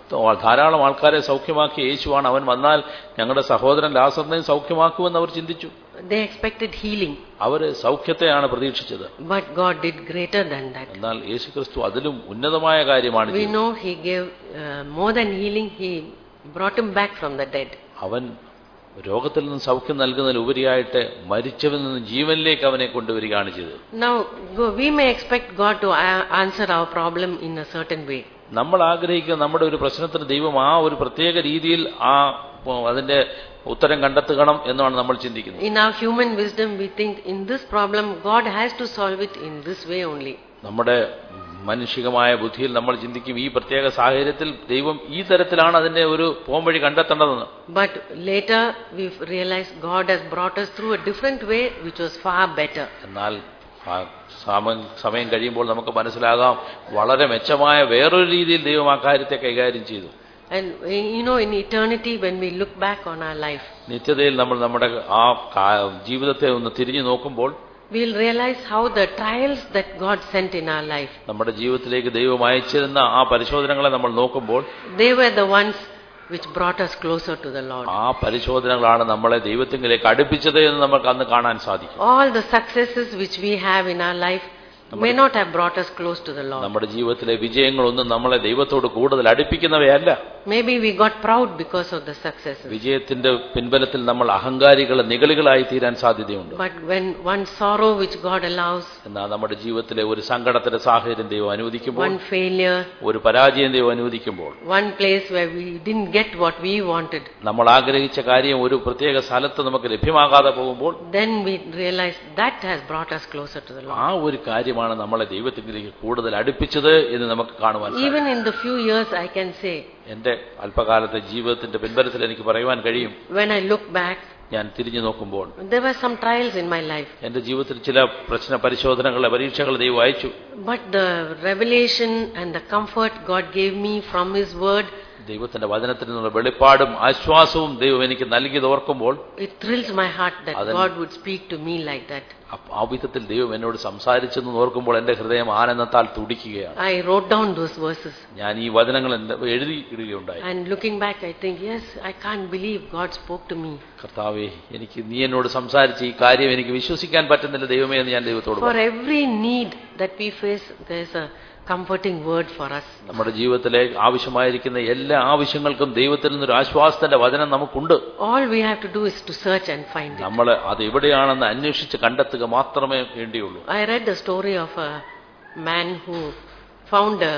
ധാരാളം ആൾക്കാരെ സൗഖ്യമാക്കിയ യേശുവാണ് അവൻ വന്നാൽ ഞങ്ങളുടെ സഹോദരൻ ലാസറിനെയും സൗഖ്യമാക്കുമെന്ന് അവർ ചിന്തിച്ചു They expected healing, അവര് സൗഖ്യത്തെയാണ് പ്രതീക്ഷിച്ചത് but God did greater than that. എന്നാൽ യേശുക്രിസ്തു അതിലും ഉന്നതമായ കാര്യമാണ് We ചെയ്തത്. know He gave uh, more than healing, He brought him back from the dead. അവൻ രോഗത്തിൽ നിന്ന് സൗഖ്യം നൽകുന്നതിൽ ഉപരിയായിട്ട് മരിച്ചവനിൽ നിന്ന് ജീവനിലേക്ക് അവനെ കൊണ്ടുവരികയാണ് ചെയ്തത് Now, go- we may expect God to a- answer our problem in a certain way. നമ്മൾ ആഗ്രഹിക്കുന്ന നമ്മുടെ ഒരു പ്രശ്നത്തിന് ദൈവം ആ ഒരു പ്രത്യേക രീതിയിൽ ആ ഉം, അതിന്റെ ഉത്തരം കണ്ടെത്തുകണം എന്നാണ് നമ്മൾ ചിന്തിക്കുന്നത് In our human wisdom, we think in this problem, God has to solve it in this way only. നമ്മുടെ മാനുഷികമായ ബുദ്ധിയിൽ നമ്മൾ ചിന്തിക്കും ഈ പ്രത്യേക സാഹചര്യത്തിൽ ദൈവം ഈ തരത്തിലാണ് അതിന്റെ ഒരു പോംവഴി കണ്ടെത്തേണ്ടതെന്ന് But later, we realized God has brought us through a different way, which was far better. എന്നാൽ ആ സമയം സമയം കഴിയുമ്പോൾ നമുക്ക് മനസ്സിലാകാം വളരെ മെച്ചമായ വേറൊരു രീതിയിൽ ദൈവം ആ കാര്യത്തെ കൈകാര്യം ചെയ്തു And uh, you know, in eternity, when we look back on our life, നിത്യതയിൽ നമ്മൾ നമ്മുടെ ആ കാ- ജീവിതത്തെ ഒന്ന് തിരിഞ്ഞു നോക്കുമ്പോൾ we'll realize how the trials that God sent in our life, നമ്മുടെ ജീവിതത്തിലേക്ക് ദൈവം അയച്ചിരുന്ന ആ പരിശോധനകളെ നമ്മൾ നോക്കുമ്പോൾ they were the ones which brought us closer to the Lord. ആ പരിശോധനകളാണ് നമ്മളെ ദൈവത്തിങ്കിലേക്ക് അടുപ്പിച്ചത് എന്ന് നമുക്ക് അന്ന് കാണാൻ സാധിക്കും All the successes which we have in our life may not have brought us close to the Lord. നമ്മുടെ ജീവിതത്തിലെ വിജയങ്ങളൊന്നും നമ്മളെ ദൈവത്തോട് കൂടുതൽ അടുപ്പിക്കുന്നവയല്ല Maybe we got proud because of the successes. വിജയത്തിന്റെ പിൻബലത്തിൽ നമ്മൾ അഹങ്കാരികൾ നിഗളികളായി തീരാൻ സാധ്യതയുണ്ട് But when one sorrow which God allows, എന്നാൽ നമ്മുടെ ജീവിതത്തിലെ ഒരു സങ്കടത്തിന്റെ സാഹചര്യം ദൈവം അനുവദിക്കുമ്പോൾ one failure, ഒരു പരാജയം ദൈവം അനുവദിക്കുമ്പോൾ one place where we didn't get what we wanted, നമ്മൾ ആഗ്രഹിച്ച കാര്യം ഒരു പ്രത്യേക സ്ഥലത്ത് നമുക്ക് ലഭ്യമാകാതെ പോകുമ്പോൾ then we realize that has brought us closer to the Lord. ആ ഒരു കാര്യമാണ് നമ്മളെ ദൈവത്തിലേക്ക് കൂടുതൽ അടുപ്പിച്ചത് എന്ന് നമുക്ക് കാണുവാൻ സാധിക്കും. Even in the few years, I can say, എന്റെ അല്പകാലത്തെ ജീവിതത്തിന്റെ പിൻബലത്തിൽ എനിക്ക് പറയുവാൻ കഴിയും when I look back, ഞാൻ തിരിഞ്ഞു നോക്കുമ്പോൾ there were some trials in my life. എന്റെ ജീവിതത്തിൽ ചില പ്രശ്ന പരിശോധനകളെ പരീക്ഷകൾ ദൈവം അയച്ചു But the revelation and the comfort God gave me from His Word, ദൈവത്തിന്റെ വചനത്തിൽ നിന്നുള്ള വെളിപ്പാടും ആശ്വാസവും ദൈവം എനിക്ക് നൽകിയത് ഓർക്കുമ്പോൾ it thrills my heart that Adan- God would speak to me like that. അപ്പ- ആ വിധത്തിൽ ദൈവം എന്നോട് സംസാരിച്ചെന്ന് ഓർക്കുമ്പോൾ എന്റെ ഹൃദയം ആനന്ദത്താൽ തുടിക്കുകയാണ് I wrote down those verses. ഞാൻ ഈ വചനങ്ങൾ എന്റെ എഴുതി ഇടുകയുണ്ടായി And looking back, I think, yes, I can't believe God spoke to me. കർത്താവേ എനിക്ക് നീ എന്നോട് സംസാരിച്ച് ഈ കാര്യം എനിക്ക് വിശ്വസിക്കാൻ പറ്റുന്നില്ല ദൈവമേ എന്ന് ഞാൻ ദൈവത്തോട് For പറഞ്ഞു. every need that we face, there's a comforting word for us. നമ്മുടെ ജീവിതത്തിലെ ആവശ്യമായിരിക്കുന്ന എല്ലാ ആവശ്യങ്ങൾക്കും ദൈവത്തിൽ നിന്നൊരു ആശ്വാസത്തിന്റെ വചനം നമുക്കുണ്ട് All we have to do is to search and find it. നമ്മൾ അത് എവിടെയാണെന്ന് അന്വേഷിച്ച് കണ്ടെത്തുക മാത്രമേ വേണ്ടിയുള്ളൂ I read the story of a man who found a,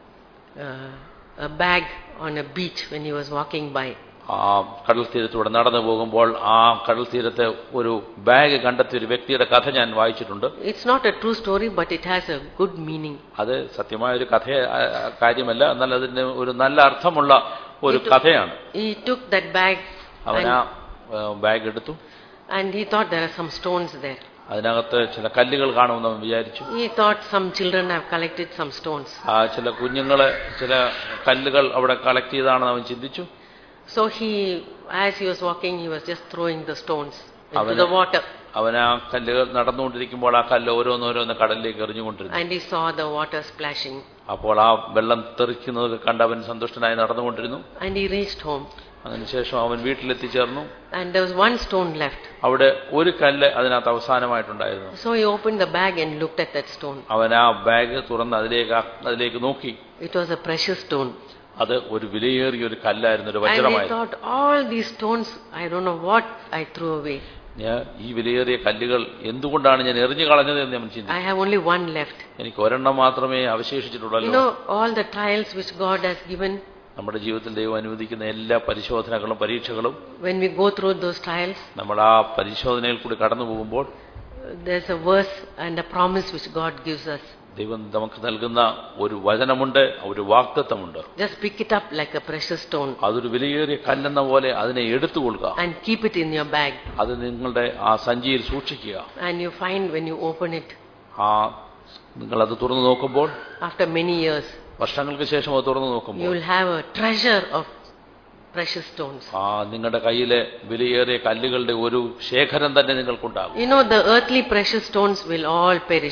uh, a bag on a beach when he was walking by. ആ കടൽ തീരത്തൂടെ നടന്നു പോകുമ്പോൾ ആ കടൽ തീരത്തെ ഒരു ബാഗ് കണ്ടെത്തിയ ഒരു വ്യക്തിയുടെ കഥ ഞാൻ വായിച്ചിട്ടുണ്ട് It's not a true story, but it has a good meaning. അത് സത്യമായ ഒരു കഥ കാര്യമല്ല എന്നാൽ അതിന് ഒരു നല്ല അർത്ഥമുള്ള ഒരു It- കഥയാണ് He took that bag അവൻ and, ആ ബാഗ് എടുത്തു and he thought there are some stones there. അതിനകത്ത് ചില കല്ലുകൾ കാണുമെന്ന് അവൻ വിചാരിച്ചു He thought some children have collected some stones. ആ ചില കുഞ്ഞുങ്ങളെ ചില കല്ലുകൾ അവിടെ കളക്ട് ചെയ്താണെന്ന് അവൻ ചിന്തിച്ചു So he, as he was walking, he was just throwing the stones into Avana- the water. അവൻ ആ കല്ലുകൾ നടന്നുകൊണ്ടിരിക്കുമ്പോൾ ആ കല്ല് ഓരോന്നോരോന്ന് കടലിലേക്ക് എറിഞ്ഞുകൊണ്ടിരുന്നു And he saw the water splashing. അപ്പോൾ ആ വെള്ളം തെറിക്കുന്നത് കണ്ട് അവൻ സന്തുഷ്ടനായി നടന്നുകൊണ്ടിരുന്നു And he reached home. അതിനുശേഷം അവൻ വീട്ടിലെത്തിച്ചേർന്നു And there was one stone left. അവിടെ ഒരു കല്ല് അതിനകത്ത് അവസാനമായിട്ടുണ്ടായിരുന്നു So he opened the bag and looked at that stone. അവൻ ആ ബാഗ് തുറന്ന് അതിലേക്ക് ആ- അതിലേക്ക് നോക്കി It was a precious stone. അത് ഒരു വിലയേറിയ ഒരു കല്ലായിരുന്നു ഒരു And he വജ്രമായിരുന്നു thought, all these stones, I don't know what I threw away. ഞാൻ ഈ വിലയേറിയ കല്ലുകൾ എന്തുകൊണ്ടാണ് ഞാൻ എറിഞ്ഞു കളഞ്ഞത് എന്ന് ഞാൻ ചിന്തിച്ചു I have only one left. എനിക്ക് ഒരെണ്ണം മാത്രമേ You അവശേഷിച്ചിട്ടുള്ളൂ know, all the trials which God has given, നമ്മുടെ ജീവിതത്തിൽ ദൈവം അനുവദിക്കുന്ന എല്ലാ പരിശോധനകളും പരീക്ഷകളും when we go through those trials, നമ്മൾ ആ പരിശോധനയിൽ കൂടി കടന്നു പോകുമ്പോൾ there's a verse and a promise which God gives us. ദൈവം നമുക്ക് നൽകുന്ന ഒരു വചനമുണ്ട് ഒരു വാക്തത്വമുണ്ട് Just pick it up like a precious stone അതൊരു വിലയേറിയ കല്ലെന്ന പോലെ അതിനെ എടുത്തുകൊള്ളുക and keep it in your bag. അത് നിങ്ങളുടെ ആ സഞ്ചിയിൽ സൂക്ഷിക്കുക And you find when you open it ആ നിങ്ങളത് തുറന്നു നോക്കുമ്പോൾ after many years, വർഷങ്ങൾക്ക് ശേഷം അത് തുറന്നു നോക്കുമ്പോൾ you will have a treasure of precious stones. ആ നിങ്ങളുടെ കയ്യിലെ വിലയേറിയ കല്ലുകളുടെ ഒരു ശേഖരം തന്നെ നിങ്ങൾക്കുണ്ടാകും You know, the earthly precious stones will all perish.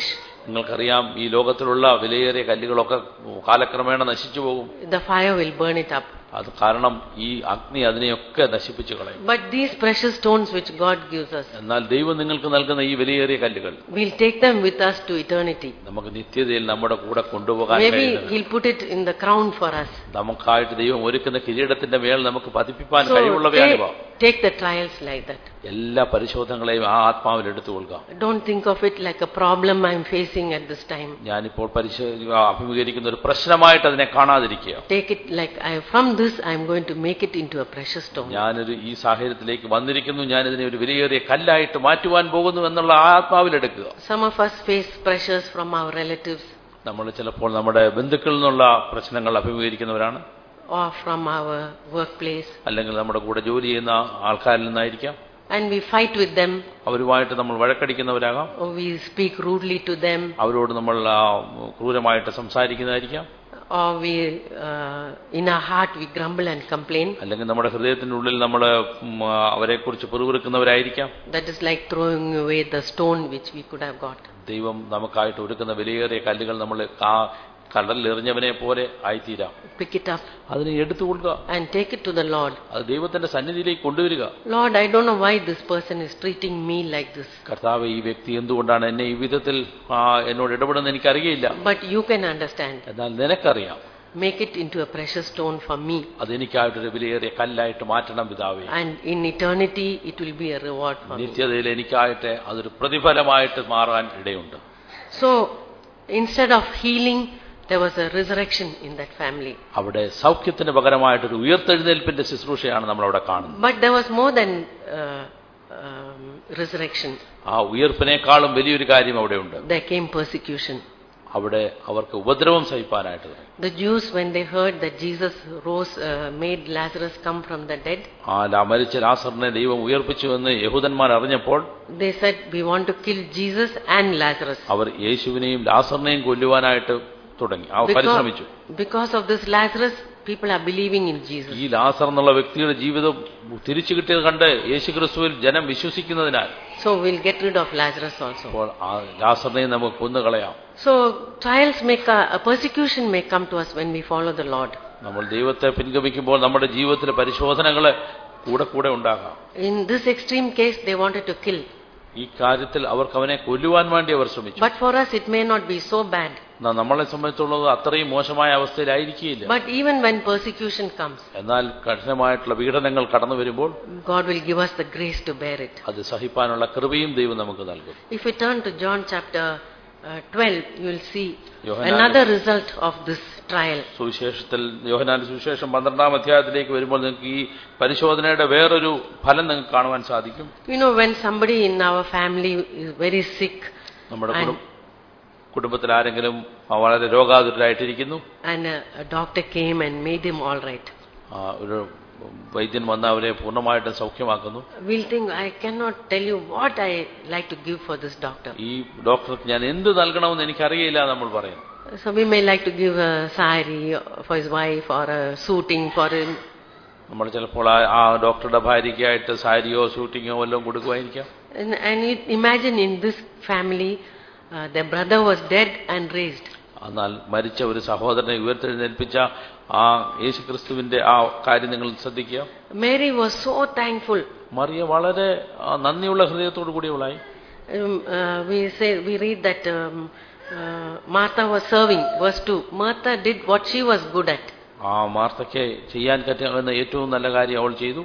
നിങ്ങൾക്കറിയാം ഈ ലോകത്തിലുള്ള വിലയേറിയ കല്ലുകളൊക്കെ കാലക്രമേണ നശിച്ചു പോകും The fire will burn it up. അത് കാരണം ഈ അഗ്നി അതിനെയൊക്കെ നശിപ്പിച്ചു കളയും But these precious stones which God gives us, എന്നാൽ ദൈവം നിങ്ങൾക്ക് നൽകുന്ന ഈ വിലയേറിയ കല്ലുകൾ we'll take them with us to eternity. നമുക്ക് നിത്യതയിൽ നമ്മുടെ കൂടെ കൊണ്ടുപോകാൻ Maybe കഴിയുന്നത് He'll put it in the crown for us. നമുക്കായിട്ട് ദൈവം ഒരുക്കുന്ന കിരീടത്തിന്റെ മേൽ നമുക്ക് പതിപ്പിപ്പാൻ So കഴിവുള്ളവയാണിവ take, take the trials like that. എല്ലാ പരിശോധനകളെയും ആ ആത്മാവിൽ എടുത്തു കൊള്ളുക Don't think of it like a problem I'm facing at this time. ഞാനിപ്പോൾ പരിശോ അഭിമുഖീകരിക്കുന്ന ഒരു പ്രശ്നമായിട്ട് അതിനെ കാണാതിരിക്കുക Take it like I, from this I'm going to make it into a precious stone. ഞാനൊരു ഈ സാഹചര്യത്തിലേക്ക് വന്നിരിക്കുന്നു ഞാൻ ഇതിനെ ഒരു വിലയേറിയ കല്ലായിട്ട് മാറ്റുവാൻ പോകുന്നു എന്നുള്ള ആ ആത്മാവിലെടുക്കുക Some of us face pressures from our relatives നമ്മൾ ചിലപ്പോൾ നമ്മുടെ ബന്ധുക്കളിൽ നിന്നുള്ള പ്രശ്നങ്ങൾ അഭിമുഖീകരിക്കുന്നവരാണ് or from our workplace അല്ലെങ്കിൽ നമ്മുടെ കൂടെ ജോലി ചെയ്യുന്ന ആൾക്കാരിൽ നിന്നായിരിക്കാം and we fight with them അവരുമായിട്ട് നമ്മൾ വഴക്കടിക്കുന്നവരാകാം or we speak rudely to them അവരോട് നമ്മൾ ആ, ക്രൂരമായിട്ട് സംസാരിക്കുന്നതായിരിക്കാം or we uh, in our heart we grumble and complain അല്ലെങ്കിൽ നമ്മുടെ ഹൃദയത്തിൻ്റെ ഉള്ളിൽ നമ്മൾ അവരെക്കുറിച്ച് പെറുവിറുക്കുന്നവരായിരിക്കാം that is like throwing away the stone which we could have got ദൈവം നമുക്കായിട്ട് ഒരുക്കുന്ന വിലയേറിയ കല്ലുകൾ നമ്മൾ ആ കടലിലെറിഞ്ഞവനെ പോലെ ആയിത്തീരാം pick it up അതിനെ എടുത്തുകൊള്ളുക and take it to the lord അത് ദൈവത്തിന്റെ സന്നിധിയിലേക്ക് കൊണ്ടുവരിക lord i don't know why this person is treating me like this കർത്താവ് ഈ വ്യക്തി എന്തുകൊണ്ടാണ് എന്നെ ഈ വിധത്തിൽ ആ, എന്നോട് ഇടപെടുന്നത് എനിക്കറിയില്ല but you can understand എന്നാൽ നിനക്കറിയാം make it into a precious stone for me അതെനിക്കായിട്ടൊരു വിലയേറിയ കല്ലായിട്ട് മാറ്റണം പിതാവേ and in eternity it will be a reward for me നിത്യതയിൽ എനിക്കായിട്ട് അതൊരു പ്രതിഫലമായിട്ട് മാറാൻ ഇടയുണ്ട് so instead of healing there was a resurrection in that family അവിടെ സൗഖ്യത്തിന് പകരമായിട്ടൊരു ഉയർത്തെഴുന്നേൽപ്പിന്റെ ശുശ്രൂഷയാണ് നമ്മൾ അവിടെ കാണുന്നത് but there was more than uh, um, resurrection ആ ഉയർപ്പിനേക്കാളും വലിയൊരു കാര്യം അവിടെയുണ്ട് there came persecution അവിടെ അവർക്ക് ഉപദ്രവം സഹിപ്പാനായിട്ട് തുടങ്ങി. the jews when they heard that jesus rose uh, made lazarus come from the dead ആ ലാ- മരിച്ച ലാസറിനെ ദൈവം ഉയർപ്പിച്ചുവെന്ന് യഹൂദന്മാർ അറിഞ്ഞപ്പോൾ they said we want to kill jesus and lazarus അവർ യേശുവിനെയും ലാസറിനെയും കൊല്ലുവാനായിട്ട് തുടങ്ങി ആ പരിശ്രമിച്ചു because, because of this lazarus people are believing in jesus ഈ ലാസർ എന്നുള്ള വ്യക്തിയുടെ ജീവിതം തിരിച്ചു കിട്ടിയത് കണ്ട് യേശുക്രിസ്തുവിൽ ജനം വിശ്വസിക്കുന്നതിനാൽ so we'll get rid of lazarus also അപ്പോൾ ആ ലാസറിനെയും നമുക്ക് കൊന്നുകളയാം so trials may co- a persecution may come to us when we follow the lord നമ്മൾ ദൈവത്തെ പിൻഗമിക്കുമ്പോൾ നമ്മുടെ ജീവിതത്തിലെ പരിശോധനകള് കൂടെ കൂടെ ഉണ്ടാകാം in this extreme case they wanted to kill ഈ കാര്യത്തിൽ അവർക്ക് അവനെ കൊല്ലുവാൻ വേണ്ടി അവർ ശ്രമിച്ചു but for us it may not be so bad എന്നാൽ നമ്മളെ സംബന്ധിച്ചുള്ളത് അത്രയും മോശമായ അവസ്ഥയിലായിരിക്കില്ല but even when persecution comes എന്നാൽ കഠിനമായിട്ടുള്ള പീഡനങ്ങൾ കടന്നു വരുമ്പോൾ god will give us the grace to bear it അത് സഹിപ്പാനുള്ള കൃപയും ദൈവം നമുക്ക് നൽകും if we turn to john chapter uh, 12 you will see Yohannan- another result of this trial സുവിശേഷത്തിൽ യോഹനാന്റെ സുവിശേഷം പന്ത്രണ്ടാം അധ്യായത്തിലേക്ക് വരുമ്പോൾ നിങ്ങൾക്ക് ഈ പരിശോധനയുടെ വേറൊരു ഫലം നിങ്ങൾക്ക് കാണുവാൻ സാധിക്കും you know when somebody in our family is very sick നമ്മുടെ And- കുടും- കുടുംബത്തിൽ ആരെങ്കിലും വളരെ രോഗാതുരായിട്ടിരിക്കുന്നു and a, a doctor came and made him all right ആ, ഒരു വൈദ്യൻ വന്ന് അവരെ പൂർണ്ണമായിട്ടും സൗഖ്യമാക്കുന്നു we'll think i cannot tell you what i like to give for this doctor ഈ ഡോക്ടർക്ക് ഞാൻ എന്ത് നൽകണമെന്ന് എനിക്കറിയില്ല നമ്മൾ പറയും so we may like to give a sari for his wife or a suiting for him നമ്മൾ ചിലപ്പോൾ ആ- ആ ഡോക്ടറുടെ ഭാര്യയ്ക്കായിട്ട് സാരിയോ ഷൂട്ടിങ്ങോ വല്ലതും കൊടുക്കുമായിരിക്കാം and, and you imagine in this family uh, their brother was dead and raised എന്നാൽ മരിച്ച ഒരു സഹോദരനെ ഉയർത്തെഴുന്നേൽപ്പിച്ച ആ യേശുക്രിസ്തുവിന്റെ ആ കാര്യം നിങ്ങൾ ശ്രദ്ധിക്കുക mary was so thankful Mariya വളരെ ആ, നന്ദിയുള്ള ഹൃദയത്തോടു കൂടിയവളായി um, uh, we say we read that um, uh, martha was serving verse 2 martha did what she was good at ആ മാർത്തയ്ക്ക് ചെയ്യാൻ പറ്റുന്ന ഏറ്റവും നല്ല കാര്യം അവൾ ചെയ്തു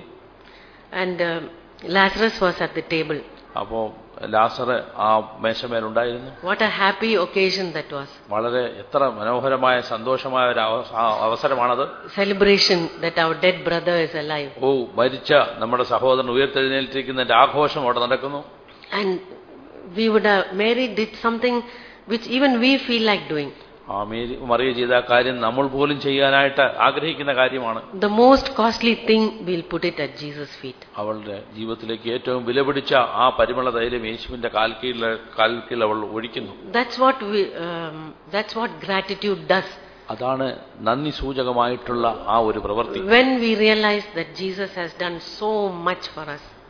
and um, lazarus was at the table അപ്പോൾ ലാസർ ആ മേശമേലുണ്ടായിരുന്നു what a happy occasion that was വളരെ എത്ര മനോഹരമായ സന്തോഷമായ ഒരു അവ- ആ അവസരമാണത് celebration that our dead brother is alive ഓ മരിച്ച നമ്മുടെ സഹോദരൻ ഉയർത്തെഴുന്നേറ്റിരിക്കുന്നതിന്റെ ആഘോഷം അവിടെ നടക്കുന്നു and we would have mary did something which even we feel like doing ആ മേരി മറിയ ചെയ്ത ആ കാര്യം നമ്മൾ പോലും ചെയ്യാനായിട്ട് ആഗ്രഹിക്കുന്ന കാര്യമാണ് the most costly thing we'll put it at jesus feet അവളുടെ ജീവിതത്തിലേക്ക് ഏറ്റവും വിലപിടിച്ച ആ പരിമള തൈലം യേശുവിന്റെ കാൽക്കീഴിൽ കാൽക്കീഴിൽ അവൾ ഒഴിക്കുന്നു that's what we um, that's what gratitude does അതാണ് നന്ദി സൂചകമായിട്ടുള്ള ആ ഒരു പ്രവൃത്തി when we realize that jesus has done so much for us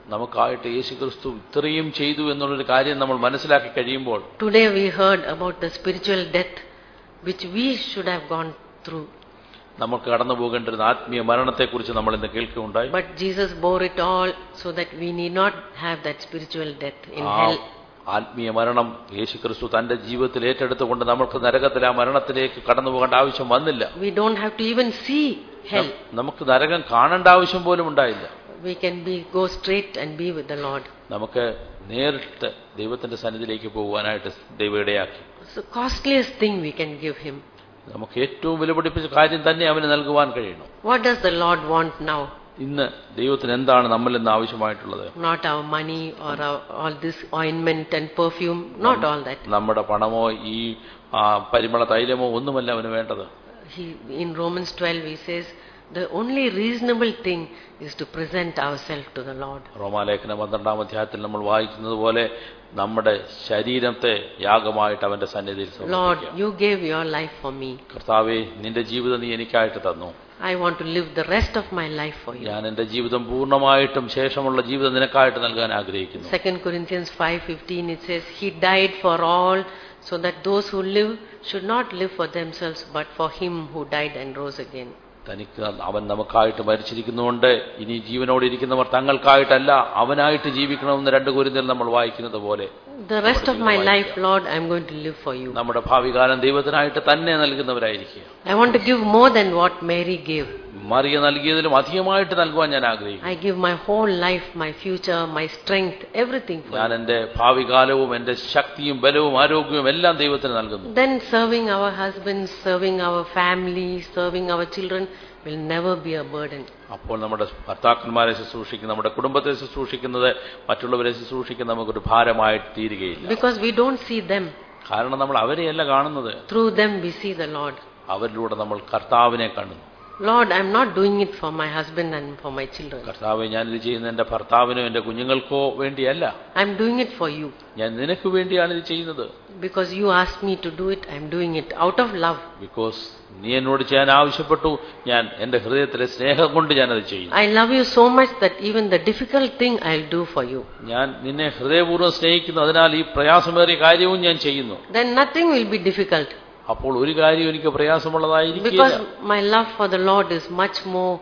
നമുക്കായിട്ട് യേശു ക്രിസ്തു ഇത്രയും ചെയ്തു എന്നുള്ളൊരു കാര്യം നമ്മൾ മനസ്സിലാക്കി കഴിയുമ്പോൾ Today we heard about the spiritual death which we should have gone through. നമുക്ക് കടന്നു പോകേണ്ടിരുന്ന ആത്മീയ മരണത്തെക്കുറിച്ച് നമ്മൾ ഇന്ന് കേൾക്കുകയുണ്ടായി But Jesus bore it all so that we need not have that spiritual death in ആ hell. ആത്മീയ മരണം യേശു ക്രിസ്തു തന്റെ ജീവിതത്തിൽ ഏറ്റെടുത്തുകൊണ്ട് നമുക്ക് നരകത്തിൽ ആ മരണത്തിലേക്ക് കടന്നു പോകേണ്ട ആവശ്യം വന്നില്ല We don't have to even see hell. നമുക്ക് നരകം കാണേണ്ട ആവശ്യം പോലും ഉണ്ടായില്ല We can be go straight and be with the Lord. നമുക്ക് നേരിട്ട് ദൈവത്തിന്റെ സന്നിധിയിലേക്ക് പോകുവാനായിട്ട് ദൈവം ഇടയാക്കി It's the costliest thing we can give him. നമുക്ക് ഏറ്റവും വിലപിടിപ്പിച്ച കാര്യം തന്നെ അവന് നൽകുവാൻ കഴിയണം What does the Lord want now? ഇന്ന് ദൈവത്തിന് എന്താണ് നമ്മളിൽ നിന്ന് ആവശ്യമായിട്ടുള്ളത് Not our money or our, all this ointment and perfume, not all that. നമ്മുടെ പണമോ ഈ ആ, പരിമള തൈലമോ ഒന്നുമല്ല അവന് വേണ്ടത് He, in Romans 12, he says, the only reasonable thing is to present ourselves to the Lord. റോമാലേഖനം പന്ത്രണ്ടാം അധ്യായത്തിൽ നമ്മൾ വായിക്കുന്നത് പോലെ നമ്മുടെ ശരീരത്തെ യാഗമായിട്ട് അവന്റെ സന്നിധിയിൽ Lord, സമർപ്പിക്കാം you gave your life for me. കർത്താവെ നിന്റെ ജീവിതം നീ എനിക്കായിട്ട് തന്നു I want to live the rest of my life for you. ഞാൻ എന്റെ ജീവിതം പൂർണ്ണമായിട്ടും ശേഷമുള്ള ജീവിതം നിനക്കായിട്ട് നൽകാൻ ആഗ്രഹിക്കുന്നു 2 Corinthians 5:15 it says he died for all so that those who live should not live for themselves but for him who died and rose again. തനിക്ക് അവൻ നമുക്കായിട്ട് മരിച്ചിരിക്കുന്നുകൊണ്ട് ഇനി ജീവനോടെ ഇരിക്കുന്നവർ തങ്ങൾക്കായിട്ടല്ല അവനായിട്ട് ജീവിക്കണമെന്ന് രണ്ട് കുരുന്നിൽ നമ്മൾ വായിക്കുന്നത് പോലെ The rest of my life, Lord, I'm going to live for you. നമ്മുടെ ഭാവി കാലം ദൈവത്തിനായിട്ട് തന്നെ നൽകുന്നവരായിരിക്കുക I want to give more than what Mary gave. Mariya നൽകിയതിലും അധികമായിട്ട് നൽകുവാൻ ഞാൻ ആഗ്രഹിക്കുന്നു I give my whole life, my future, my strength, everything for ഞാൻ you. എന്റെ ഭാവി കാലവും എന്റെ ശക്തിയും ബലവും ആരോഗ്യവും എല്ലാം ദൈവത്തിന് നൽകുന്നു Then serving our husbands, serving our family, serving our children will never be a burden. അപ്പോൾ നമ്മുടെ ഭർത്താക്കന്മാരെ ശുശ്രൂഷിക്കുന്ന നമ്മുടെ കുടുംബത്തെ ശുശ്രൂഷിക്കുന്നത് മറ്റുള്ളവരെ ശുശ്രൂഷിക്കുന്ന നമുക്കൊരു ഭാരമായിട്ട് തീരുകയില്ല Because we don't see them. കാരണം നമ്മൾ അവരെയല്ല കാണുന്നത് Through them we see the Lord. അവരിലൂടെ നമ്മൾ കർത്താവിനെ കാണുന്നു Lord, I'm not doing it for my husband and for my children. കർത്താവ് ഞാനിത് ചെയ്യുന്നത് എന്റെ ഭർത്താവിനോ എന്റെ കുഞ്ഞുങ്ങൾക്കോ വേണ്ടിയല്ല I'm doing it for you. ഞാൻ നിനക്ക് വേണ്ടിയാണ് ഇത് ചെയ്യുന്നത് Because you asked me to do it, I'm doing it out of love. Because നീ എന്നോട് ചെയ്യാൻ ആവശ്യപ്പെട്ടു ഞാൻ എന്റെ ഹൃദയത്തിലെ സ്നേഹം കൊണ്ട് ഞാനത് ചെയ്യുന്നു I love you so much that even the difficult thing I'll do for you. ഞാൻ നിന്നെ ഹൃദയപൂർവ്വം സ്നേഹിക്കുന്നു അതിനാൽ ഈ പ്രയാസമേറിയ കാര്യവും ഞാൻ ചെയ്യുന്നു Then nothing will be difficult. അപ്പോൾ ഒരു കാര്യം എനിക്ക് പ്രയാസമുള്ളതായിരിക്കില്ല Because my love for the Lord is much more,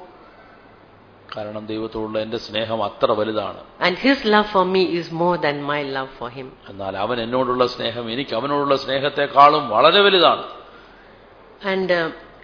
കാരണം ദൈവത്തോടുള്ള എന്റെ സ്നേഹം അത്ര വലുതാണ് and His love for me is more than my love for Him. എന്നാൽ അവൻ എന്നോടുള്ള സ്നേഹം എനിക്ക് അവനോടുള്ള സ്നേഹത്തെക്കാളും വളരെ വലുതാണ് And uh,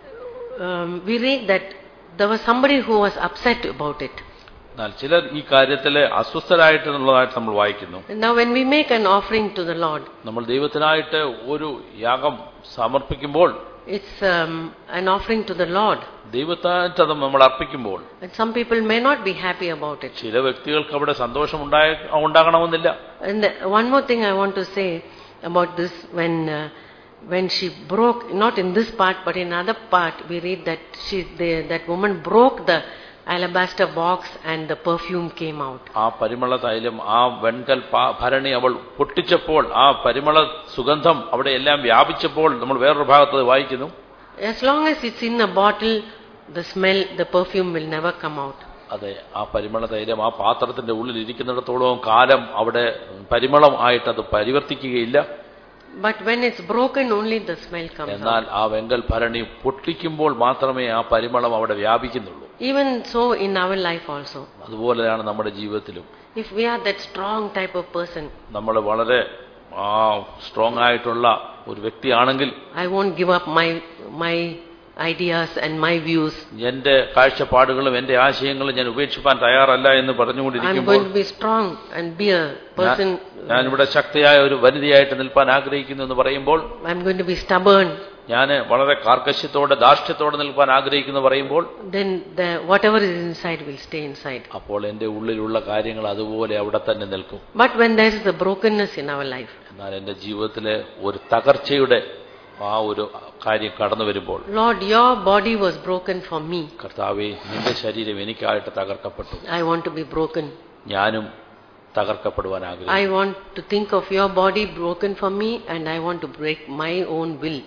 um, we read that there was somebody who was upset about it. എന്നാൽ ചിലർ ഈ കാര്യത്തിൽ അസ്വസ്ഥരായിട്ടുള്ളതായിട്ട് നമ്മൾ വായിക്കുന്നു And now, when we make an offering to the Lord, നമ്മൾ ദൈവത്തിനായിട്ട് ഒരു യാഗം സമർപ്പിക്കുമ്പോൾ it's um, an offering to the Lord. ദൈവത്തായിട്ട് അത് നമ്മൾ അർപ്പിക്കുമ്പോൾ And some people may not be happy about it. ചില വ്യക്തികൾക്ക് അവിടെ സന്തോഷം ഉണ്ടായ ഉണ്ടാകണമെന്നില്ല And the- one more thing I want to say about this when uh, when she broke, not in this part, but in another part, we read that she, the, that woman broke the alabaster box and the perfume came out. ആ പരിമള തൈലം ആ വെൺകൽ പാ- ഭരണി അവൾ പൊട്ടിച്ചപ്പോൾ ആ പരിമള സുഗന്ധം അവിടെ എല്ലാം വ്യാപിച്ചപ്പോൾ നമ്മൾ വേറൊരു ഭാഗത്ത് അത് വായിക്കുന്നു As long as it's in a bottle, the smell, the perfume will never come out. അതെ ആ പരിമള തൈലം ആ പാത്രത്തിന്റെ ഉള്ളിൽ ഇരിക്കുന്നിടത്തോളം കാലം അവിടെ പരിമളം ആയിട്ട് അത് പരിവർത്തിക്കുകയില്ല But when it's broken, only the smell comes എന്നാൽ out. ആ വെങ്കൽ ഭരണി പൊട്ടിക്കുമ്പോൾ മാത്രമേ ആ പരിമളം അവിടെ വ്യാപിക്കുന്നുള്ളൂ Even so, in our life also. അതുപോലെയാണ് നമ്മുടെ ജീവിതത്തിലും If we are that strong type of person, നമ്മൾ വളരെ ആ സ്ട്രോങ് ആയിട്ടുള്ള ഒരു വ്യക്തിയാണെങ്കിൽ I won't give up my my ideas and my views. എന്റെ കാഴ്ചപ്പാടുകളും എന്റെ ആശയങ്ങളും ഞാൻ ഉപേക്ഷിപ്പാൻ തയ്യാറല്ല എന്ന് I'm പറഞ്ഞുകൊണ്ടിരിക്കുമ്പോൾ going to be strong and be a person. ഞാനിവിടെ ശക്തിയായ ഒരു വനിതയായിട്ട് നിൽപ്പാൻ ആഗ്രഹിക്കുന്നു എന്ന് പറയുമ്പോൾ I'm going to be stubborn. ഞാൻ വളരെ കാർക്കശ്യത്തോടെ ധാർഷ്ട്യത്തോടെ നിൽപ്പാൻ ആഗ്രഹിക്കുന്നു പറയുമ്പോൾ Then the whatever is inside will stay inside. അപ്പോൾ എന്റെ ഉള്ളിലുള്ള കാര്യങ്ങൾ അതുപോലെ അവിടെ തന്നെ നിൽക്കും But when there is a brokenness in our life, എന്നാൽ എന്റെ ജീവിതത്തിലെ ഒരു തകർച്ചയുടെ ആ ഒരു കാര്യം കടന്നു വരുമ്പോൾ Lord, your body was broken for me. കർത്താവെ നിന്റെ ശരീരം എനിക്കായിട്ട് തകർക്കപ്പെട്ടു I want to be broken. ഞാനും തകർക്കപ്പെടുവാൻ I ആഗ്രഹിക്കുന്നു want to think of your body broken for me and I want to break my own will.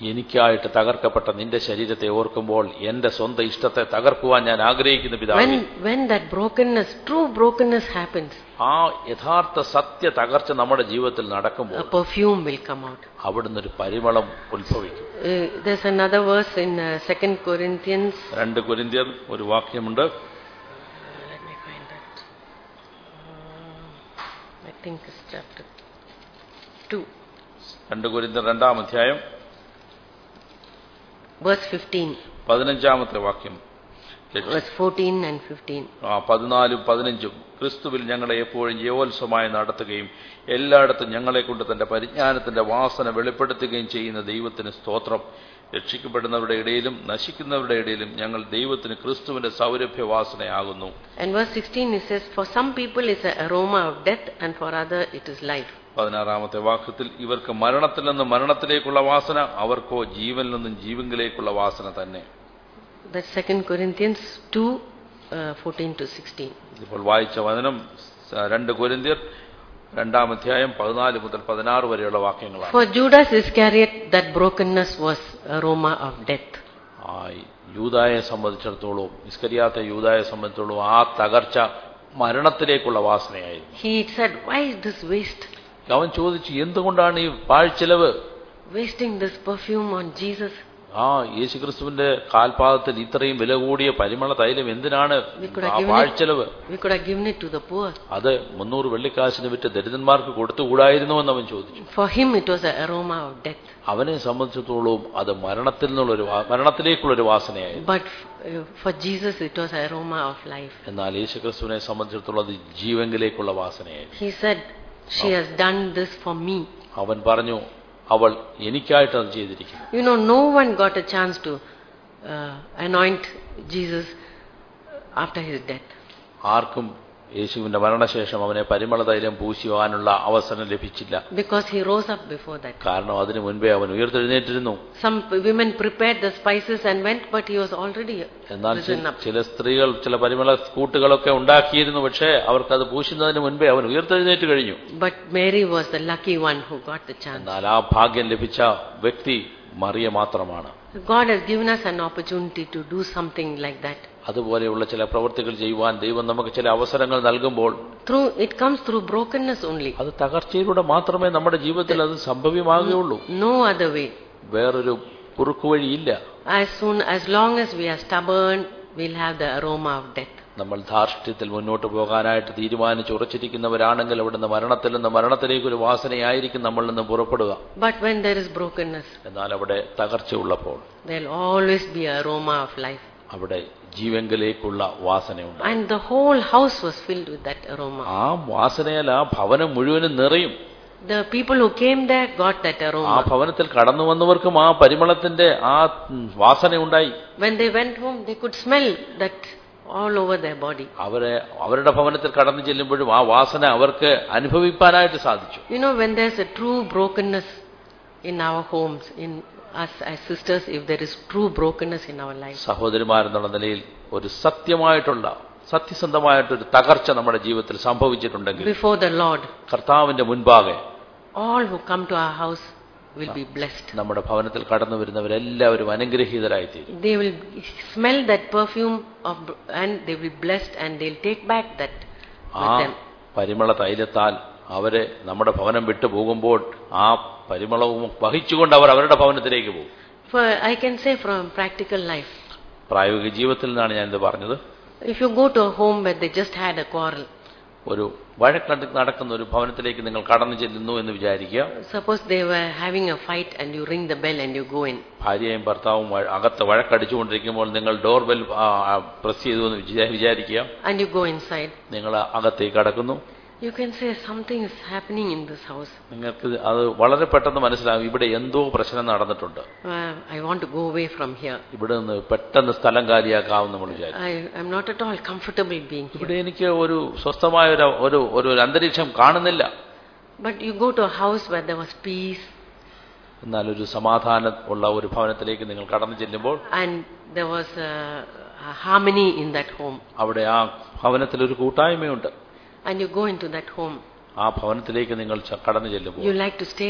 എനിക്കായിട്ട് തകർക്കപ്പെട്ട നിന്റെ ശരീരത്തെ ഓർക്കുമ്പോൾ എന്റെ സ്വന്തം ഇഷ്ടത്തെ തകർക്കുവാൻ ഞാൻ ആഗ്രഹിക്കുന്ന പിതാവേ When, when that brokenness, true brokenness happens, ആ യഥാർത്ഥ സത്യ തകർച്ച നമ്മുടെ ജീവിതത്തിൽ നടക്കുമ്പോൾ a perfume will come out. അവിടുന്ന് ഒരു പരിമളം ഉത്ഭവിക്കും Uh, there's another verse in uh, 2 Corinthians. രണ്ട് കുരിന്തിയർ ഒരു വാക്യമുണ്ട് Let me find that. Uh, I think it's chapter 2, രണ്ട് കുരിന്തിയർ രണ്ടാം അധ്യായം verse 15, പതിനഞ്ചാമത്തെ വാക്യം verse 14 and 15. ആ പതിനാലും പതിനഞ്ചും ക്രിസ്തുവിൽ ഞങ്ങളെ എപ്പോഴും ജീവോത്സവമായി നടത്തുകയും എല്ലായിടത്തും ഞങ്ങളെ കൊണ്ട് തന്റെ പരിജ്ഞാനത്തിന്റെ വാസന വെളിപ്പെടുത്തുകയും ചെയ്യുന്ന ദൈവത്തിന് സ്തോത്രം രക്ഷിക്കപ്പെടുന്നവരുടെ ഇടയിലും നശിക്കുന്നവരുടെ ഇടയിലും ഞങ്ങൾ ദൈവത്തിന് ക്രിസ്തുവിന്റെ സൗരഭ്യവാസനയാകുന്നു And verse 16 it says, For some people it's an aroma of death, and for other it is life. പതിനാറാമത്തെ വാക്യത്തിൽ ഇവർക്ക് മരണത്തിൽ നിന്ന് മരണത്തിലേക്കുള്ള വാസന അവർക്കോ ജീവനിൽ നിന്നും ജീവങ്കിലേക്കുള്ള വാസന തന്നെ That's 2 Corinthians 2, uh, 14 to 16. ഇപ്പോൾ വായിച്ച വചനം സ- രണ്ട് കുരിന്തിയർ രണ്ടാം അധ്യായം പതിനാല് മുതൽ പതിനാറ് വരെയുള്ള വാക്യങ്ങളാണ് For Judas Iscariot, that brokenness was aroma of death. ആ യൂതായെ സംബന്ധിച്ചിടത്തോളം ഇസ്കരിയാത്ത യൂതായെ സംബന്ധിച്ചിടത്തോളം ആ തകർച്ച മരണത്തിലേക്കുള്ള വാസനയായിരുന്നു He said, Why is this waste? അവൻ ചോദിച്ചു എന്തുകൊണ്ടാണ് ഈ പാഴ്ചെലവ് Wasting this perfume on Jesus? ആ യേശുക്രിസ്തുവിന്റെ കാൽപാദത്തിൽ ഇത്രയും വില കൂടിയ പരിമള തൈലം എന്തിനാണ് We could ആ have given പാഴ്ചെലവ് it, we could have given it to the poor. അത് മുന്നൂറ് വെള്ളിക്കാശിന് വിറ്റ് ദരിദ്രന്മാർക്ക് കൊടുത്തുകൂടായിരുന്നുവെന്ന് അവൻ ചോദിച്ചു For him, it was an aroma of death. അവനെ സംബന്ധിച്ചിടത്തോളം അത് മരണത്തിൽ നിന്നുള്ളൊരു വാ- മരണത്തിലേക്കുള്ളൊരു വാസനയായിരുന്നു But uh, for Jesus, it was an aroma of life. എന്നാൽ യേശുക്രിസ്തുവിനെ സംബന്ധിച്ചിടത്തോളം അത് ജീവങ്കിലേക്കുള്ള വാസനയായിരുന്നു He said, She has done this for me. അവൻ പറഞ്ഞു അവൾ എനിക്കായിട്ട് അത് ചെയ്തിരിക്കുന്നു You know, no one got a chance to uh, anoint Jesus after his death. ആർക്കും യേശുവിന്റെ മരണശേഷം അവനെ പരിമള തൈലം പൂശുവാനുള്ള അവസരം ലഭിച്ചില്ല Because he rose up before that. കാരണം അതിനു മുൻപേ അവൻ ഉയർത്തെഴുന്നേറ്റിരുന്നു Some p- women prepared the spices and went, but he was already എന്നാൽ ചി- risen up. ചില സ്ത്രീകൾ ചില പരിമള കൂട്ടുകളൊക്കെ ഉണ്ടാക്കിയിരുന്നു പക്ഷേ അവർക്കത് പൂശുന്നതിന് മുൻപേ അവൻ ഉയർത്തെഴുന്നേറ്റ് കഴിഞ്ഞു But Mary was the lucky one who got the chance. എന്നാൽ ആ ഭാഗ്യം ലഭിച്ച വ്യക്തി മറിയ മാത്രമാണ് God has given us an opportunity to do something like that. അതുപോലെയുള്ള ചില പ്രവൃത്തികൾ ചെയ്യുവാൻ ദൈവം നമുക്ക് ചില അവസരങ്ങൾ നൽകുമ്പോൾ Through it comes through brokenness only. അത് തകർച്ചയിലൂടെ മാത്രമേ നമ്മുടെ ജീവിതത്തിൽ അത് സംഭവ്യമാകുകയുള്ളൂ No other way. വേറൊരു കുറുക്കുവഴിയില്ല As soon as long as we are stubborn, we'll have the aroma of death. നമ്മൾ ധാർഷ്ട്യത്തിൽ മുന്നോട്ട് പോകാനായിട്ട് തീരുമാനിച്ച് ഉറച്ചിരിക്കുന്നവരാണെങ്കിൽ അവിടുന്ന് മരണത്തിൽ നിന്ന് മരണത്തിലേക്ക് ഒരു വാസനയായിരിക്കും നമ്മളിൽ നിന്ന് പുറപ്പെടുക But when there is brokenness, എന്നാൽ അവിടെ തകർച്ചയുള്ളപ്പോൾ there'll always be an aroma of life. അവിടെ ജീവങ്കിലേക്കുള്ള വാസനയുണ്ട് And the whole house was filled with that aroma. ആ വാസനയാൽ ആ ഭവനം മുഴുവനും നിറയും The people who came there got that ആ aroma. ഭവനത്തിൽ കടന്നു വന്നവർക്കും ആ പരിമളത്തിന്റെ ആ ഉം, വാസനയുണ്ടായി When they went home, they could smell that all over their body. അവരെ അവരുടെ ഭവനത്തിൽ കടന്നു ചെല്ലുമ്പോഴും ആ വാസന അവർക്ക് അനുഭവിപ്പാനായിട്ട് സാധിച്ചു You know, when there's a true brokenness in our homes, in us as sisters, if there is true brokenness in our lives, സഹോദരിമാരെന്നുള്ള നിലയിൽ ഒരു സത്യമായിട്ടുള്ള സത്യസന്ധമായിട്ടൊരു തകർച്ച നമ്മുടെ ജീവിതത്തിൽ സംഭവിച്ചിട്ടുണ്ടെങ്കിൽ before the Lord, കർത്താവിന്റെ മുൻപാകെ all who come to our house will be blessed. നമ്മുടെ ഭവനത്തിൽ കടന്നു വരുന്നവരെല്ലാവരും അനുഗ്രഹീതരായിത്തീരും They will smell that perfume of, and they will be blessed and they'll take back that ആ with them. പരിമള തൈലത്താൽ അവരെ നമ്മുടെ ഭവനം വിട്ടു പോകുമ്പോൾ ആ പരിമളവും വഹിച്ചുകൊണ്ട് അവർ അവരുടെ ഭവനത്തിലേക്ക് പോകും For I can say from practical life, പ്രായോഗിക ജീവിതത്തിൽ നിന്നാണ് ഞാനിത് പറഞ്ഞത് if you go to a home where they just had a quarrel, ഒരു വഴക്ക് നടക്കുന്ന ഒരു ഭവനത്തിലേക്ക് നിങ്ങൾ കടന്നു ചെല്ലുന്നു എന്ന് വിചാരിക്കുക suppose they were having a fight and you ring the bell and you go in. ഭാര്യയും ഭർത്താവും വഴ- അകത്ത് വഴക്കടിച്ചുകൊണ്ടിരിക്കുമ്പോൾ നിങ്ങൾ ഡോർ ബെൽ പ്രസ് ചെയ്തു എന്ന് വിചാ- വിചാരിക്കുക and you go inside, നിങ്ങൾ അകത്തേക്ക് കടക്കുന്നു you can say something is happening in this house. നിങ്ങൾക്ക് അത് വളരെ പെട്ടെന്ന് മനസ്സിലാകും ഇവിടെ എന്തോ പ്രശ്നം നടന്നിട്ടുണ്ട് Uh, I want to go away from here. ഇവിടെ നിന്ന് പെട്ടെന്ന് സ്ഥലം കാലിയാക്കാവും നമ്മൾ വിചാരിക്കും I am not at all comfortable being here. ഇവിടെ എനിക്ക് ഒരു സ്വസ്ഥമായ ഒരു ഒരു ഒരു ഒരു അന്തരീക്ഷം കാണുന്നില്ല But you go to a house where there was peace എന്നാൽ ഒരു സമാധാനം ഉള്ള ഒരു ഭവനത്തിലേക്ക് നിങ്ങൾ കടന്നു ചെല്ലുമ്പോൾ and there was a, a harmony in that home. അവിടെ ആ ഭവനത്തിൽ ഒരു കൂട്ടായ്മയുണ്ട് And you go into that home. ആ ഭവനത്തിലേക്ക് നിങ്ങൾ ച- കടന്നു ചെല്ലുമ്പോൾ You like to stay there.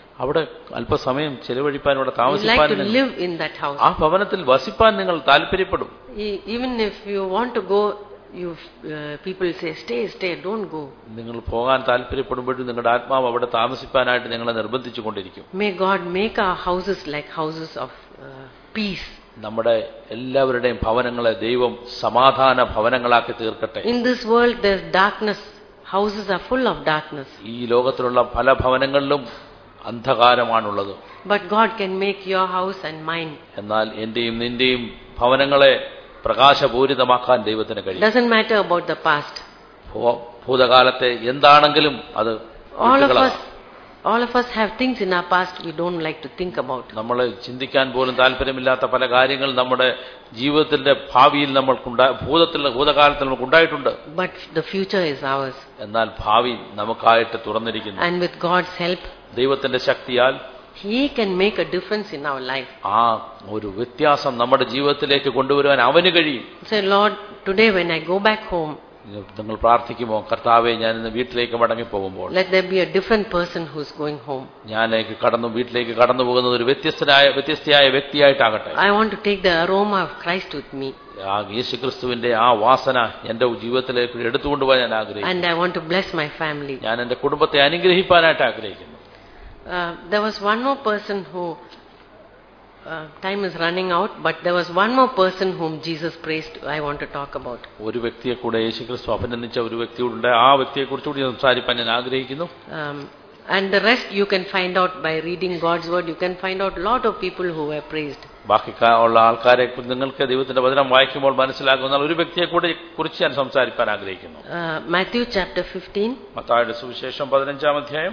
അവിടെ അല്പസമയം ചെലവഴിപ്പാൻ ഇവിടെ You like താമസിപ്പാൻ to നിങ്ങൾ- live in that house. ആ ഭവനത്തിൽ വസിപ്പാൻ നിങ്ങൾ താല്പര്യപ്പെടും E- Even if you want to go, you uh, people say, stay, stay, don't go. നിങ്ങൾ പോകാൻ താല്പര്യപ്പെടുമ്പോഴും നിങ്ങളുടെ ആത്മാവ് അവിടെ താമസിപ്പാനായിട്ട് നിങ്ങളെ നിർബന്ധിച്ചു കൊണ്ടിരിക്കും May God make our houses like houses of uh, peace. നമ്മുടെ എല്ലാവരുടെയും ഭവനങ്ങളെ ദൈവം സമാധാന ഭവനങ്ങളാക്കി തീർക്കട്ടെ In this world, there's darkness. Houses are full of darkness. ഈ ലോകത്തിലുള്ള പല ഭവനങ്ങളിലും അന്ധകാരമാണുള്ളത് But God can make your house and mine. എന്നാൽ എന്റെയും നിന്റെയും ഭവനങ്ങളെ പ്രകാശപൂരിതമാക്കാൻ ദൈവത്തിന് കഴിയും Doesn't matter about the past. ഭൂ- ഭൂതകാലത്തെ എന്താണെങ്കിലും അത് All of വിട്ടുകളാം. us, all of us have things in our past we don't like to think about. നമ്മൾ ചിന്തിക്കാൻ പോലും താല്പര്യമില്ലാത്ത പല കാര്യങ്ങൾ നമ്മുടെ ജീവിതത്തിന്റെ ഭാവിയിൽ നമ്മൾക്കുണ്ടാ ഭൂതത്തിൽ ഭൂതകാലത്തിൽ നമുക്കുണ്ടായിട്ടുണ്ട് But the future is ours. എന്നാൽ ഭാവി നമുക്കായിട്ട് തുറന്നിരിക്കുന്നു And with God's help, ദൈവത്തിന്റെ ശക്തിയാൽ He can make a difference in our life. ആ ഒരു വ്യത്യാസം നമ്മുടെ ജീവിതത്തിലേക്ക് കൊണ്ടുവരുവാൻ അവന് കഴിയും Say, Lord, today when I go back home, നിങ്ങൾ പ്രാർത്ഥിക്കുമോ കർത്താവെ ഞാൻ ഇന്ന് വീട്ടിലേക്ക് മടങ്ങി പോകുമ്പോൾ let there be a different person who's going home. ഞാനേക്ക് കടന്നു വീട്ടിലേക്ക് കടന്നു പോകുന്നത് ഒരു വ്യത്യസ്തനായ വ്യത്യസ്തയായ വ്യക്തിയായിട്ടാകട്ടെ I want to take the aroma of Christ with me. ആ യേശുക്രിസ്തുവിന്റെ ആ വാസന എന്റെ ജീവിതത്തിലേക്ക് എടുത്തുകൊണ്ടുപോകാൻ ഞാൻ ആഗ്രഹിക്കുന്നു And I want to bless my family. ഞാൻ എന്റെ കുടുംബത്തെ അനുഗ്രഹിപ്പാനായിട്ട് ആഗ്രഹിക്കുന്നു Uh, there was one more person who, uh, time is running out, but there was one more person whom Jesus praised I want to talk about. ഒരു വ്യക്തിയെ കൂടെ യേശുക്രിസ്തു അഭിനന്ദിച്ച ഒരു വ്യക്തിയുണ്ട് ആ വ്യക്തിയെക്കുറിച്ചുകൂടി സംസാരിപ്പാൻ ഞാൻ ആഗ്രഹിക്കുന്നു Um, and the rest you can find out by reading God's word. You can find out a lot of people who were praised. ബാക്കി കാ- ഉള്ള ആൾക്കാരെ കു- നിങ്ങൾക്ക് ദൈവത്തിന്റെ വചനം വായിക്കുമ്പോൾ മനസ്സിലാകുന്ന ഒരു വ്യക്തിയെ കൂടെ കുറിച്ച് ഞാൻ സംസാരിക്കാൻ ആഗ്രഹിക്കുന്നു Uh, Matthew chapter 15, മത്തായുടെ സുവിശേഷം പതിനഞ്ചാം അധ്യായം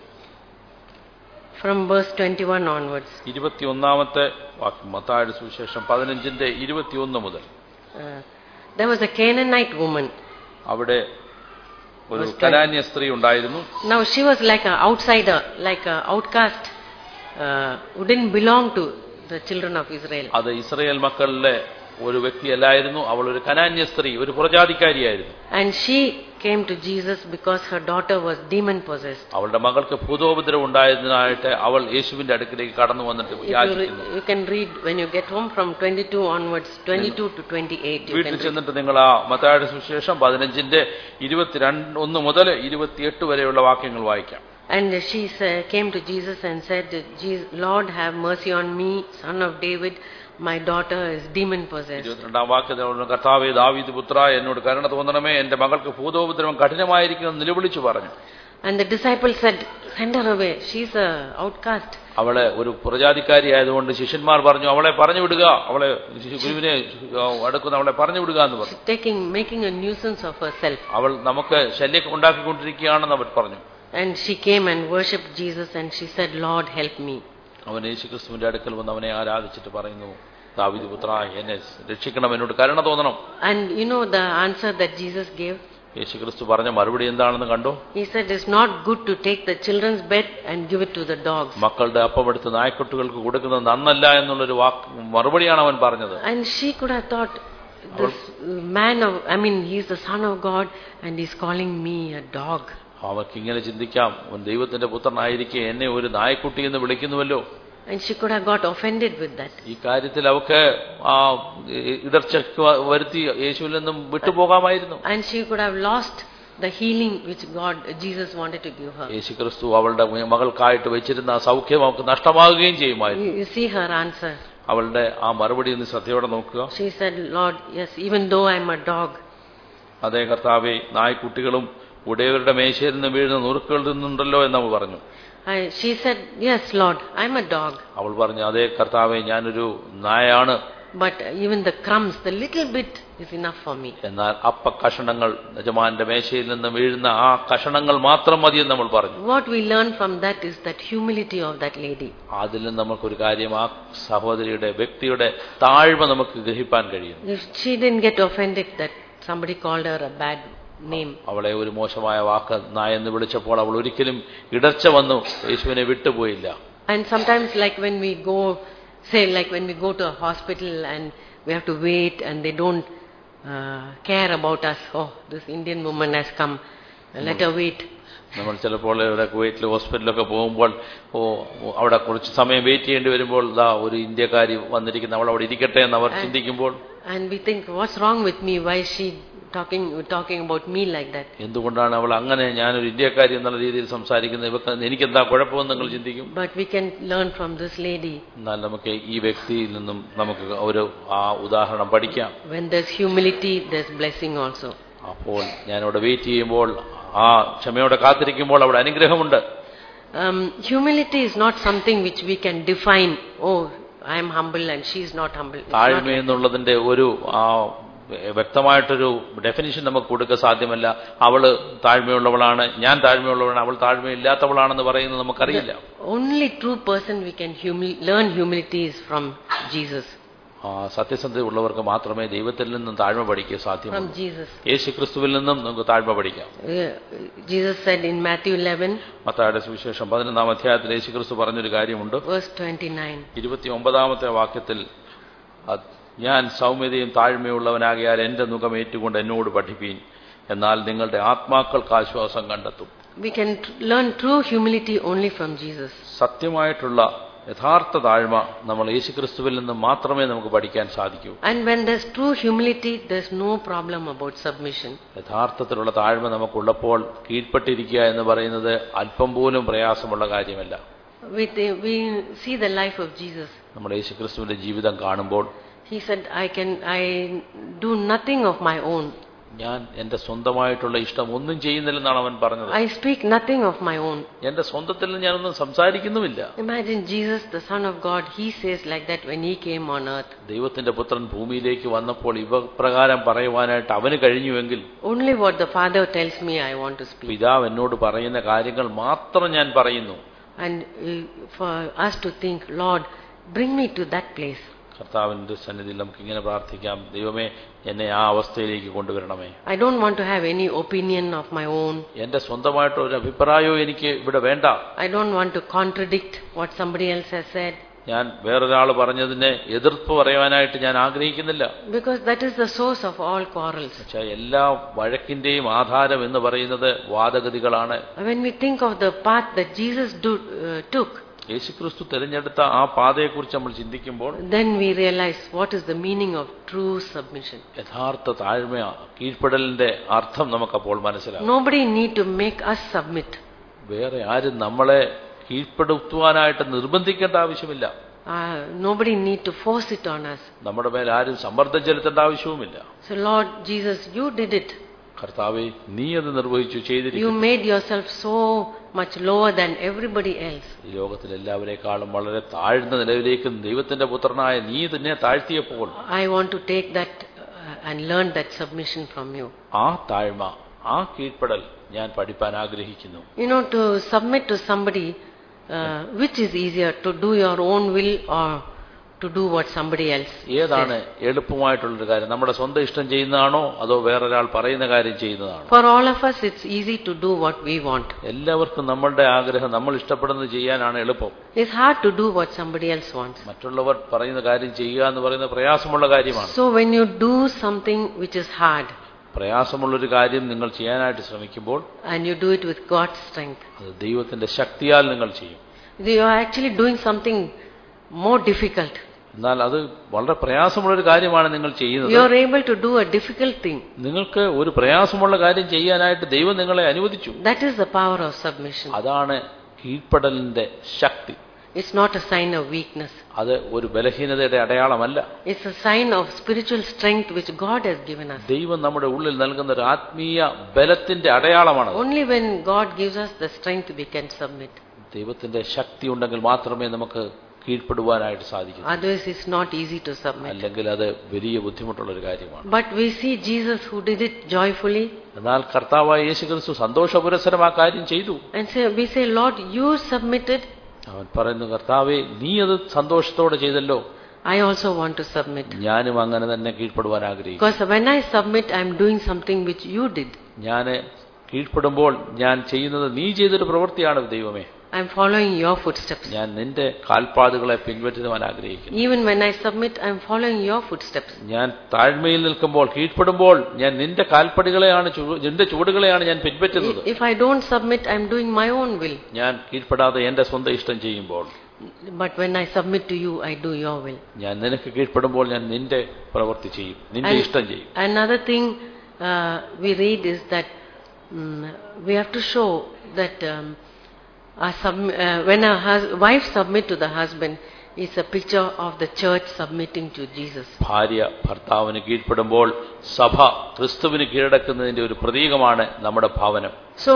from verse 21 onwards. ഇരുപത്തിയൊന്നാമത്തെ വാക്യം മത്തായുടെ സുവിശേഷം പതിനഞ്ചിന്റെ ഇരുപത്തിയൊന്ന് മുതൽ Uh, there was a Canaanite woman. അവിടെ ഒരു Verse കനാന്യ സ്ത്രീ ഉണ്ടായിരുന്നു Now she was like an outsider, like an outcast, uh, who didn't belong to the children of Israel. അത് ഇസ്രയേൽ മക്കളിലെ ഒരു വ്യക്തിയല്ലായിരുന്നു അവൾ ഒരു കനാന്യ സ്ത്രീ ഒരു പുറജാതിക്കാരിയായിരുന്നു And she came to Jesus because her daughter was demon possessed. അവളുടെ മകൾക്ക് ഭൂതോപദ്രവം ഉണ്ടായതിനായിട്ട് അവൾ യേശുവിന്റെ അടുക്കിലേക്ക് കടന്നു വന്നിട്ട് If you, യാചിക്കുന്നു re- you can read when you get home from 22 onwards, 22 to 28. You വീട്ടിൽ can read. ചെന്നിട്ട് നിങ്ങൾ ആ മത്തായുടെ സുവിശേഷം പതിനഞ്ചിന്റെ ഇരുപത്തിരണ്ട് ഒന്ന് മുതൽ ഇരുപത്തിയെട്ട് വരെയുള്ള വാക്യങ്ങൾ വായിക്കാം And she sa- came to Jesus and said, "Jesus- Lord, have mercy on me, son of David. My daughter is demon possessed. ഇരുപത്തിരണ്ടാം വാക്യത്തിൽ കർത്താവെ ദാവീദ് പുത്ര എന്നോട് കരുണ തോന്നണമേ എന്റെ മകൾക്ക് ഭൂതോപദ്രവം കഠിനമായിരിക്കുന്നു നിലവിളിച്ചു പറഞ്ഞു And the disciples said, Send her away. She's a outcast. അവളെ ഒരു പുറജാതിക്കാരി ആയതുകൊണ്ട് ശിഷ്യന്മാർ പറഞ്ഞു അവളെ പറഞ്ഞു വിടുക അവളെ ഗുരുവിനെ അടുക്കുന്ന അവളെ പറഞ്ഞു വിടുക എന്ന് പറഞ്ഞു She's taking, making a nuisance of herself. അവൾ നമുക്ക് ശല്യം ഉണ്ടാക്കിക്കൊണ്ടിരിക്കുകയാണെന്ന് അവർ പറഞ്ഞു And she came and worshipped Jesus and she said, Lord, help me. അവൻ യേശുക്രിസ്തുവിന്റെ അടുക്കൽ വന്ന് അവനെ ആരാധിച്ചിട്ട് പറയുന്നു ദാവീദ് പുത്ര എന്നെ രക്ഷിക്കണം എന്നോട് കരുണ തോന്നണം And you know the answer that Jesus gave? യേശുക്രിസ്തു പറഞ്ഞ മറുപടി എന്താണെന്ന് കണ്ടോ He said, It's not good to take the children's bed and give it to the dogs. മക്കളുടെ അപ്പമെടുത്ത് നായ്ക്കുട്ടികൾക്ക് കൊടുക്കുന്നത് നന്നല്ല എന്നുള്ളൊരു വാക്ക് മറുപടിയാണ് അവൻ പറഞ്ഞത് And she could have thought, this man of, I mean, he's the son of God and he's calling me a dog. അവർക്ക് ഇങ്ങനെ ചിന്തിക്കാം അവൻ ദൈവത്തിന്റെ പുത്രനായിരിക്കെ എന്നെ ഒരു നായ്ക്കുട്ടി എന്ന് വിളിക്കുന്നുവല്ലോ And she could have got offended with that. ഈ കാര്യത്തിൽ അവക്ക് ആ ഇടർച്ചയ്ക്ക് വരുത്തി യേശുവിൽ നിന്നും വിട്ടുപോകാമായിരുന്നു And she could have lost the healing which God, Jesus wanted to give her. യേശു ക്രിസ്തു അവളുടെ മകൾക്കായിട്ട് വെച്ചിരുന്ന ആ സൗഖ്യം അവൾക്ക് നഷ്ടമാകുകയും ചെയ്യുമായിരുന്നു You, you see her answer. അവളുടെ ആ മറുപടി ഒന്ന് ശ്രദ്ധയോടെ നോക്കുക She said, Lord, yes, even though I'm a dog, അതേ കർത്താവെ നായ്ക്കുട്ടികളും ഉടയവരുടെ മേശയിൽ നിന്ന് വീഴുന്ന നുറുക്കുകൾ നിന്നുണ്ടല്ലോ എന്ന് അവൾ പറഞ്ഞു I, she said, Yes, Lord, I'm a dog. അവൾ പറഞ്ഞു അതേ കർത്താവെ ഞാനൊരു നായാണ് But even the crumbs, the little bit is enough for me. എന്നാൽ അപ്പ കഷണങ്ങൾ യജമാന്റെ മേശയിൽ നിന്ന് വീഴുന്ന ആ കഷണങ്ങൾ മാത്രം മതിയെന്ന് നമ്മൾ പറഞ്ഞു What we learn from that is that humility of that lady. അതിൽ നിന്ന് നമുക്കൊരു കാര്യം ആ സഹോദരിയുടെ വ്യക്തിയുടെ താഴ്മ നമുക്ക് ഗ്രഹിപ്പാൻ കഴിയും If she didn't get offended that somebody called her a bad name. അവളെ ഒരു മോശമായ വാക്ക് നായെന്ന് വിളിച്ചപ്പോൾ അവൾ ഒരിക്കലും ഇടർച്ച വന്നു യേശുവിനെ വിട്ടുപോയില്ല And sometimes, like when we go, say, like when we go to a hospital and we have to wait and they don't uh, care about us. Oh, this Indian woman has come. Let her wait. നമ്മൾ ചിലപ്പോൾ ഇവിടെ കുവൈറ്റിൽ ഹോസ്പിറ്റലിലൊക്കെ പോകുമ്പോൾ ഓ ഓ, അവിടെ കുറച്ച് സമയം wait ചെയ്യേണ്ടി വരുമ്പോൾ ദാ ഒരു ഇന്ത്യക്കാരി വന്നിരിക്കുന്ന അവൾ അവിടെ ഇരിക്കട്ടെ എന്ന് അവർ ചിന്തിക്കുമ്പോൾ And we think, what's wrong with me? Why is she talking, talking about me like that? എന്തുകൊണ്ടാണ് അവൾ അങ്ങനെ ഞാനൊരു ഇന്ത്യക്കാരി എന്നുള്ള രീതിയിൽ സംസാരിക്കുന്നത് ഇവക്ക് എനിക്കെന്താ കുഴപ്പമെന്ന് നിങ്ങൾ ചിന്തിക്കും But we can learn from this lady. എന്നാൽ നമുക്ക് ഈ വ്യക്തിയിൽ നിന്നും നമുക്ക് ഒരു ആ ഉദാഹരണം പഠിക്കാം When there's humility, there's blessing also. അപ്പോൾ ഞാനിവിടെ വെയിറ്റ് ചെയ്യുമ്പോൾ ആ ക്ഷമയോടെ കാത്തിരിക്കുമ്പോൾ അവിടെ അനുഗ്രഹമുണ്ട് Um, humility is not something which we can define. Oh, I am humble and she is not humble. It's not താഴ്മ like- എന്നുള്ളതിന്റെ ഒരു ആ വ്യക്തമായിട്ടൊരു ഡെഫിനിഷൻ നമുക്ക് കൊടുക്കാൻ സാധ്യമല്ല അവള് താഴ്മയുള്ളവളാണ് ഞാൻ താഴ്മയുള്ളവളാണ് അവൾ താഴ്മയില്ലാത്തവളാണെന്ന് പറയുന്നത് നമുക്കറിയില്ല Only true person we can humil- learn humility is from Jesus. ആ സത്യസന്ധത ഉള്ളവർക്ക് മാത്രമേ ദൈവത്തിൽ നിന്നും താഴ്മ പഠിക്കാൻ From സാധ്യമുള്ളൂ Jesus. യേശു ക്രിസ്തുവിൽ നിന്നും നമുക്ക് താഴ്മ പഠിക്കാം Uh, Jesus said in Matthew 11, മത്തായുടെ സുവിശേഷം പതിനൊന്നാം അധ്യായത്തിൽ യേശു ക്രിസ്തു പറഞ്ഞൊരു കാര്യമുണ്ട് verse 29. ഇരുപത്തി ഒമ്പതാമത്തെ വാക്യത്തിൽ അത് ഞാൻ സൗമ്യതയും താഴ്മയുള്ളവനാകിയാൽ എന്റെ മുഖം ഏറ്റുകൊണ്ട് എന്നോട് പഠിപ്പീൻ എന്നാൽ നിങ്ങളുടെ ആത്മാക്കൾക്ക് ആശ്വാസം കണ്ടെത്തും We can t- learn true humility only from Jesus. സത്യമായിട്ടുള്ള യഥാർത്ഥ താഴ്മ നമ്മൾ യേശുക്രിസ്തുവിൽ നിന്ന് മാത്രമേ നമുക്ക് പഠിക്കാൻ സാധിക്കൂ And when there's true humility, there's no problem about submission. യഥാർത്ഥത്തിലുള്ള താഴ്മ നമുക്കുള്ളപ്പോൾ കീഴ്പ്പെട്ടിരിക്കുക എന്ന് പറയുന്നത് അല്പം പോലും പ്രയാസമുള്ള കാര്യമല്ല We, th- we see the life of Jesus. നമ്മൾ യേശുക്രിസ്തുവിന്റെ ജീവിതം കാണുമ്പോൾ He said, I can, I do nothing of my own. ഞാൻ എന്റെ സ്വന്തമായിട്ടുള്ള ഇഷ്ടം ഒന്നും ചെയ്യുന്നില്ലെന്നാണ് അവൻ പറഞ്ഞത് I speak nothing of my own. എന്റെ സ്വന്തത്തിൽ നിന്ന് ഞാനൊന്നും സംസാരിക്കുന്നുമില്ല Imagine Jesus, the Son of God, he says like that when he came on earth. ദൈവത്തിന്റെ പുത്രൻ ഭൂമിയിലേക്ക് വന്നപ്പോൾ ഇവ പ്രകാരം പറയുവാനായിട്ട് അവന് കഴിഞ്ഞുവെങ്കിൽ Only what the Father tells me I want to speak. പിതാവ് എന്നോട് പറയുന്ന കാര്യങ്ങൾ മാത്രം ഞാൻ പറയുന്നു And uh, for us to think, Lord, bring me to that place. കർത്താവിന്റെ സന്നിധിയിൽ നമുക്ക് ഇങ്ങനെ പ്രാർത്ഥിക്കാം ദൈവമേ എന്നെ ആ അവസ്ഥയിലേക്ക് കൊണ്ടുവരണമേ I don't want to have any opinion of my own. എന്റെ സ്വന്തമായിട്ട് ഒരു അഭിപ്രായവും എനിക്ക് ഇവിടെ വേണ്ട I don't want to contradict what somebody else has said. ഞാൻ വേറൊരാൾ പറഞ്ഞതിനെ എതിർപ്പ് പറയാനായിട്ട് ഞാൻ ആഗ്രഹിക്കുന്നില്ല Because that is the source of all quarrels. പക്ഷേ എല്ലാ വഴക്കിന്റെയും ആധാരം എന്ന് പറയുന്നത് വാദഗതികളാണ് When we think of the path that Jesus do, uh, took, യേശുക്രിസ്തു തിരഞ്ഞെടുത്ത ആ പാതയെക്കുറിച്ച് നമ്മൾ ചിന്തിക്കുമ്പോൾ then we realize what is the meaning of true submission. യഥാർത്ഥ താഴ്മ കീഴ്പ്പെടലിന്റെ അർത്ഥം നമുക്കപ്പോൾ മനസ്സിലാവും Nobody need to make us submit. വേറെ ആരും നമ്മളെ കീഴ്പ്പെടുത്തുവാനായിട്ട് നിർബന്ധിക്കേണ്ട ആവശ്യമില്ല Uh, nobody need to force it on us. നമ്മുടെ മേൽ ആരും സമ്മർദ്ദം ചെലുത്തേണ്ട ആവശ്യവുമില്ല So Lord Jesus, you did it. കർത്താവെ നീ അത് നിർവഹിച്ചു You ചെയ്തിരിക്കുന്നു made yourself so much lower than everybody else. ഈ ലോകത്തിൽ എല്ലാവരെക്കാളും വളരെ താഴ്ന്ന നിലയിലേക്ക് ദൈവത്തിന്റെ പുത്രനായ നീ തന്നെ താഴ്ത്തിയപ്പോൾ I want to take that uh, and learn that submission from you. ആ താഴ്മ ആ കീഴ്പ്പെടൽ ഞാൻ പഠിപ്പാൻ ആഗ്രഹിക്കുന്നു You know, to submit to somebody, uh, which is easier, to do your own will or to do what somebody else ഏതാണ് says? എളുപ്പമായിട്ടുള്ളൊരു കാര്യം നമ്മുടെ സ്വന്തം ഇഷ്ടം ചെയ്യുന്നതാണോ അതോ വേറൊരാൾ പറയുന്ന കാര്യം ചെയ്യുന്നതാണോ For all of us, it's easy to do what we want. എല്ലാവർക്കും നമ്മളുടെ ആഗ്രഹം നമ്മൾ ഇഷ്ടപ്പെടുന്നത് ചെയ്യാനാണ് എളുപ്പം It's hard to do what somebody else wants. മറ്റുള്ളവർ പറയുന്ന കാര്യം ചെയ്യുക എന്ന് പറയുന്നത് പ്രയാസമുള്ള കാര്യമാണ് So when you do something which is hard പ്രയാസമുള്ളൊരു കാര്യം നിങ്ങൾ ചെയ്യാനായിട്ട് ശ്രമിക്കുമ്പോൾ and you do it with God's strength, അത് ദൈവത്തിന്റെ ശക്തിയാൽ നിങ്ങൾ ചെയ്യും you are actually doing something more difficult. എന്നാൽ അത് വളരെ പ്രയാസമുള്ളൊരു കാര്യമാണ് നിങ്ങൾ ചെയ്യുന്നത് You are able to do a difficult thing. നിങ്ങൾക്ക് ഒരു പ്രയാസമുള്ള കാര്യം ചെയ്യാനായിട്ട് ദൈവം നിങ്ങളെ അനുവദിച്ചു That is the power of submission. അതാണ് കീഴ്പ്പെടലിന്റെ ശക്തി It's not a sign of weakness. അത് ഒരു ബലഹീനതയുടെ അടയാളമല്ല It's a sign of spiritual strength which God has given us. ദൈവം നമ്മുടെ ഉള്ളിൽ നൽകുന്ന ഒരു ആത്മീയ ബലത്തിന്റെ അടയാളമാണ് Only when God gives us the strength we can submit. ദൈവത്തിന്റെ ശക്തി ഉണ്ടെങ്കിൽ മാത്രമേ നമുക്ക് കീഴ്പ്പെടുവാനായിട്ട് സാധിക്കൂ Otherwise, it's not easy to submit. അല്ലെങ്കിൽ അത് വലിയ ബുദ്ധിമുട്ടുള്ള ഒരു കാര്യമാണ് But we see Jesus who did it joyfully എന്നാൽ കർത്താവായ യേശുക്രിസ്തു സന്തോഷപുരസരം ആ കാര്യം ചെയ്തു and say, we say, Lord, you submitted, അവൻ പറയുന്നു കർത്താവെ നീ അത് സന്തോഷത്തോടെ ചെയ്തല്ലോ I also want to submit. ഞാനും അങ്ങനെ തന്നെ കീഴ്പ്പെടുവാൻ ആഗ്രഹിക്കും Because when I submit, I'm doing something which you did. ഞാൻ കീഴ്പ്പെടുമ്പോൾ ഞാൻ ചെയ്യുന്നത് നീ ചെയ്തൊരു പ്രവൃത്തിയാണ് ദൈവമേ I'm following your footsteps. ഞാൻ നിന്റെ കാൽപ്പാടുകളെ പിൻപറ്റുവാൻ ആഗ്രഹിക്കുന്നു Even when I submit, I'm following your footsteps. ഞാൻ താഴ്മയിൽ നിൽക്കുമ്പോൾ കീഴ്പ്പെടുമ്പോൾ ഞാൻ നിന്റെ കാൽപ്പടികളെയാണ് ചു- നിന്റെ ചുവടുകളെയാണ് ഞാൻ പിൻപറ്റുന്നത് If I don't submit, I'm doing my own will. ഞാൻ കീഴ്പ്പെടാതെ എന്റെ സ്വന്തം ഇഷ്ടം ചെയ്യുമ്പോൾ But when I submit to you, I do your will. ഞാൻ നിനക്ക് കീഴ്പ്പെടുമ്പോൾ ഞാൻ നിന്റെ പ്രവൃത്തി ചെയ്യും നിന്റെ And ഇഷ്ടം ചെയ്യും Another thing uh, we read is that mm, we have to show that um, our sub- uh, when a hus- wife submit to the husband, is a picture of the church submitting to Jesus. ഭാര്യ ഭർത്താവിന് കീഴ്പ്പെടുമ്പോൾ സഭ ക്രിസ്തുവിന് കീഴടക്കുന്നതിന്റെ ഒരു പ്രതീകമാണ് നമ്മുടെ ഭവനം So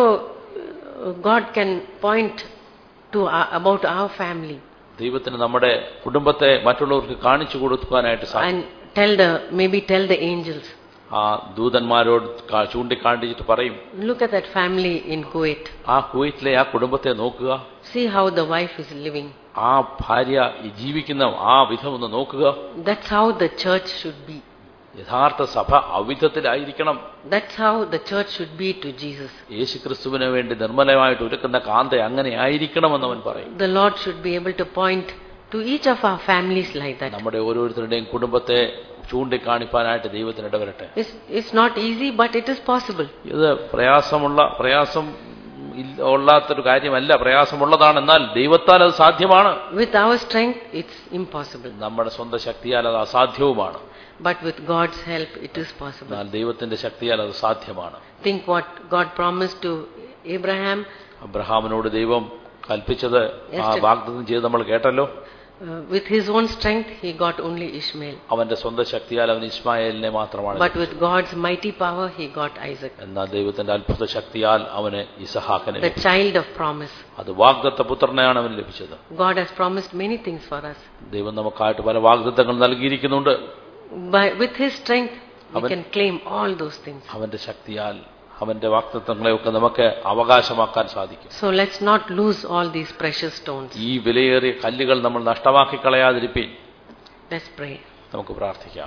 uh, God can point to our, about our family ദൈവത്തിന് നമ്മുടെ കുടുംബത്തെ മറ്റുള്ളവർക്ക് കാണിച്ചു കൊടുക്കാനായിട്ട് സാധിക്കും and tell the maybe tell the angels, ആ ദൂതന്മാരോട് കാ- ചൂണ്ടിക്കാണിച്ചിട്ട് പറയും look at that family in Kuwait. ആ കുവൈറ്റിലെ ആ കുടുംബത്തെ നോക്കുക See how the wife is living. ആ ഭാര്യ ഈ ജീവിക്കുന്ന ആ വിധം ഒന്ന് നോക്കുക That's how the church should be. യഥാർത്ഥ സഭ അവിധത്തിലായിരിക്കണം That's how the church should be to Jesus. യേശുക്രിസ്തുവിന് വേണ്ടി നിർമ്മലമായിട്ട് ഒരുക്കുന്ന കാന്ത അങ്ങനെ ആയിരിക്കണമെന്ന് അവൻ പറയും The Lord should be able to point to each of our families like that. നമ്മുടെ ഓരോരുത്തരുടെയും കുടുംബത്തെ ചൂണ്ടിക്കാണിപ്പാനായിട്ട് ദൈവത്തിന് ഇടവരട്ടെ It's, it's not easy, but it is possible. ഇത് പ്രയാസമുള്ള പ്രയാസം ഇല്ല- ഉള്ളാത്തൊരു കാര്യമല്ല പ്രയാസമുള്ളതാണ് എന്നാൽ ദൈവത്താൽ അത് സാധ്യമാണ് With our strength, it's impossible. നമ്മുടെ സ്വന്തം ശക്തിയാൽ അത് അസാധ്യവുമാണ് But with God's help, it is possible. എന്നാൽ ദൈവത്തിന്റെ ശക്തിയാൽ അത് സാധ്യമാണ് Think what God promised to Abraham അബ്രഹാമിനോട് ദൈവം കൽപ്പിച്ചത് ആ Yes, വാഗ്ദത്തം ചെയ്ത് നമ്മൾ കേട്ടല്ലോ uh, with his own strength, he got only Ishmael. അവന്റെ സ്വന്തം ശക്തിയാൽ അവൻ ഇസ്മായേലിനെ മാത്രമാണ് But with God's mighty power, he got Isaac, എന്നാൽ ദൈവത്തിന്റെ അത്ഭുത ശക്തിയാൽ അവന് ഇസഹാക്കനെ the ലഭിച്ചു. child of promise. അത് വാഗ്ദത്ത പുത്രനെയാണ് അവന് ലഭിച്ചത് God has promised many things for us. ദൈവം നമുക്കായിട്ട് പല വാഗ്ദത്തങ്ങൾ നൽകിയിരിക്കുന്നുണ്ട് By, with his strength, we Amen. can claim all those things. അവന്റെ ശക്തിയാൽ അവന്റെ വാഗ്ദത്തങ്ങളെയൊക്കെ നമുക്ക് അവകാശമാക്കാൻ സാധിക്കും So let's not lose all these precious stones. ഈ വിലയേറിയ കല്ലുകൾ നമ്മൾ നഷ്ടമാക്കി കളയാതിരിപ്പീൻ Let's pray. നമുക്ക് പ്രാർത്ഥിക്കാം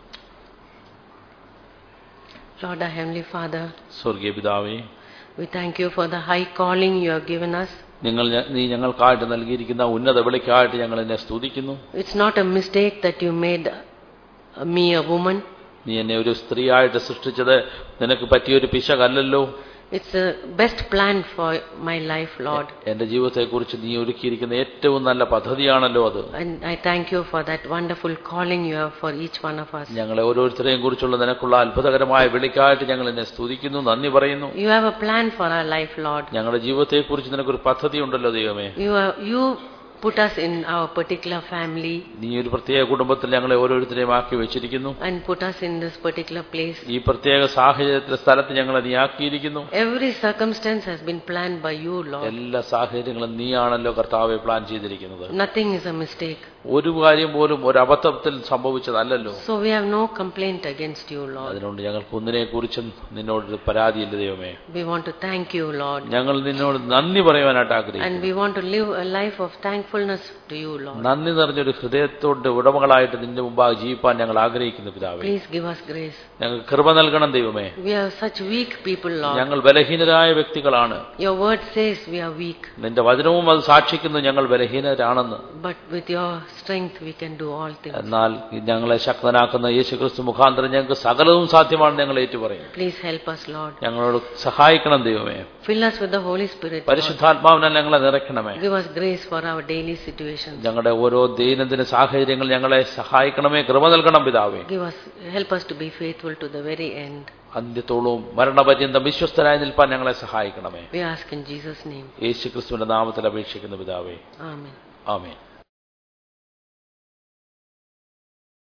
Lord, our Heavenly Father, സ്വർഗീയ പിതാവേ we thank you for the high calling you have given us. നിങ്ങൾ ഞ- നീ ഞങ്ങൾക്കായിട്ട് നൽകിയിരിക്കുന്ന ഉന്നത വിളിക്കായിട്ട് ഞങ്ങൾ എന്നെ സ്തുതിക്കുന്നു It's not a mistake that you made uh, me a woman. നീ എന്നെ ഒരു സ്ത്രീയായിട്ട് സൃഷ്ടിച്ചത് നിനക്ക് പറ്റിയൊരു പിശകല്ലല്ലോ It's the best plan for my life, Lord. എന്റെ ജീവിതത്തെക്കുറിച്ച് നീ ഒരുക്കിയിരിക്കുന്ന ഏറ്റവും നല്ല പദ്ധതിയാണല്ലോ അത് And I thank you for that wonderful calling you have for each one of us. ഞങ്ങളെ ഓരോരുത്തരെയും കുറിച്ചുള്ള നിനക്കുള്ള അത്ഭുതകരമായ വിളിക്കായിട്ട് ഞങ്ങൾ എന്നെ സ്തുതിക്കുന്നു നന്ദി പറയുന്നു You have a plan for our life, Lord. ഞങ്ങളുടെ ജീവിതത്തെക്കുറിച്ച് നിനക്കൊരു പദ്ധതി ഉണ്ടല്ലോ ദൈവമേ You, are, you put us in our particular family നീ ഒരു പ്രത്യേക കുടുംബത്തിൽ ഞങ്ങളെ ഓരോരുത്തരെയും ആക്കി വെച്ചിരിക്കുന്നു and put us in this particular place. ഈ പ്രത്യേക സാഹചര്യത്തിലെ സ്ഥലത്ത് ഞങ്ങളെ നീ ആക്കിയിരിക്കുന്നു Every circumstance has been planned by you, Lord. എല്ലാ സാഹചര്യങ്ങളും നീയാണല്ലോ കർത്താവെ പ്ലാൻ ചെയ്തിരിക്കുന്നത് Nothing is a mistake. ഒരു കാര്യം പോലും ഒരു അബദ്ധത്തിൽ സംഭവിച്ചതല്ലല്ലോ So we have no complaint against you, Lord. അതുകൊണ്ട് ഞങ്ങൾക്ക് ഒന്നിനെ കുറിച്ചും നിന്നോടൊരു പരാതിയില്ല ദൈവമേ We want to thank you, Lord. ഞങ്ങൾ നിന്നോട് നന്ദി പറയുവാനായിട്ട് ആഗ്രഹിക്കുന്നു And we want to live a life of thankfulness to you, Lord. നന്ദി നിറഞ്ഞൊരു ഹൃദയത്തോട് ഉടമകളായിട്ട് നിന്റെ മുമ്പാകെ ജീവിപ്പാൻ ഞങ്ങൾ ആഗ്രഹിക്കുന്നു പിതാവേ Please give us grace. ഞങ്ങൾക്ക് കൃപ നൽകണം ദൈവമേ We are such weak people, Lord. ഞങ്ങൾ ബലഹീനരായ വ്യക്തികളാണ് Your word says we are weak, നിന്റെ വചനവും അത് സാക്ഷിക്കുന്നു ഞങ്ങൾ ബലഹീനരാണെന്ന് but with your strength we can do all things. എന്നാൽ ഞങ്ങളെ ശക്തനാക്കുന്ന യേശുക്രിസ്തു മുഖാന്തരം ഞങ്ങൾക്ക് സകലവും സാധ്യമാണ് ഞങ്ങൾ ഏറ്റുപറയും Please help us, Lord. ഞങ്ങളോട് സഹായിക്കണം ദൈവമേ Fill us with the Holy Spirit. Lord. പരിശുദ്ധാത്മാവിനാൽ ഞങ്ങളെ നിറയ്ക്കണമേ Give us grace for our daily situations. ഞങ്ങളുടെ ഓരോ ദൈനംദിന സാഹചര്യങ്ങൾ ഞങ്ങളെ സഹായിക്കണമേ കൃപ നൽകണം പിതാവേ Give us, help us to be faithful to the very end. അന്ത്യത്തോളവും മരണപര്യന്തം വിശ്വസ്തരായി നിൽപ്പാൻ ഞങ്ങളെ സഹായിക്കണമേ We ask in Jesus' name. യേശു ക്രിസ്തുവിന്റെ നാമത്തിൽ അപേക്ഷിക്കുന്ന പിതാവേ Amen. ആമേൻ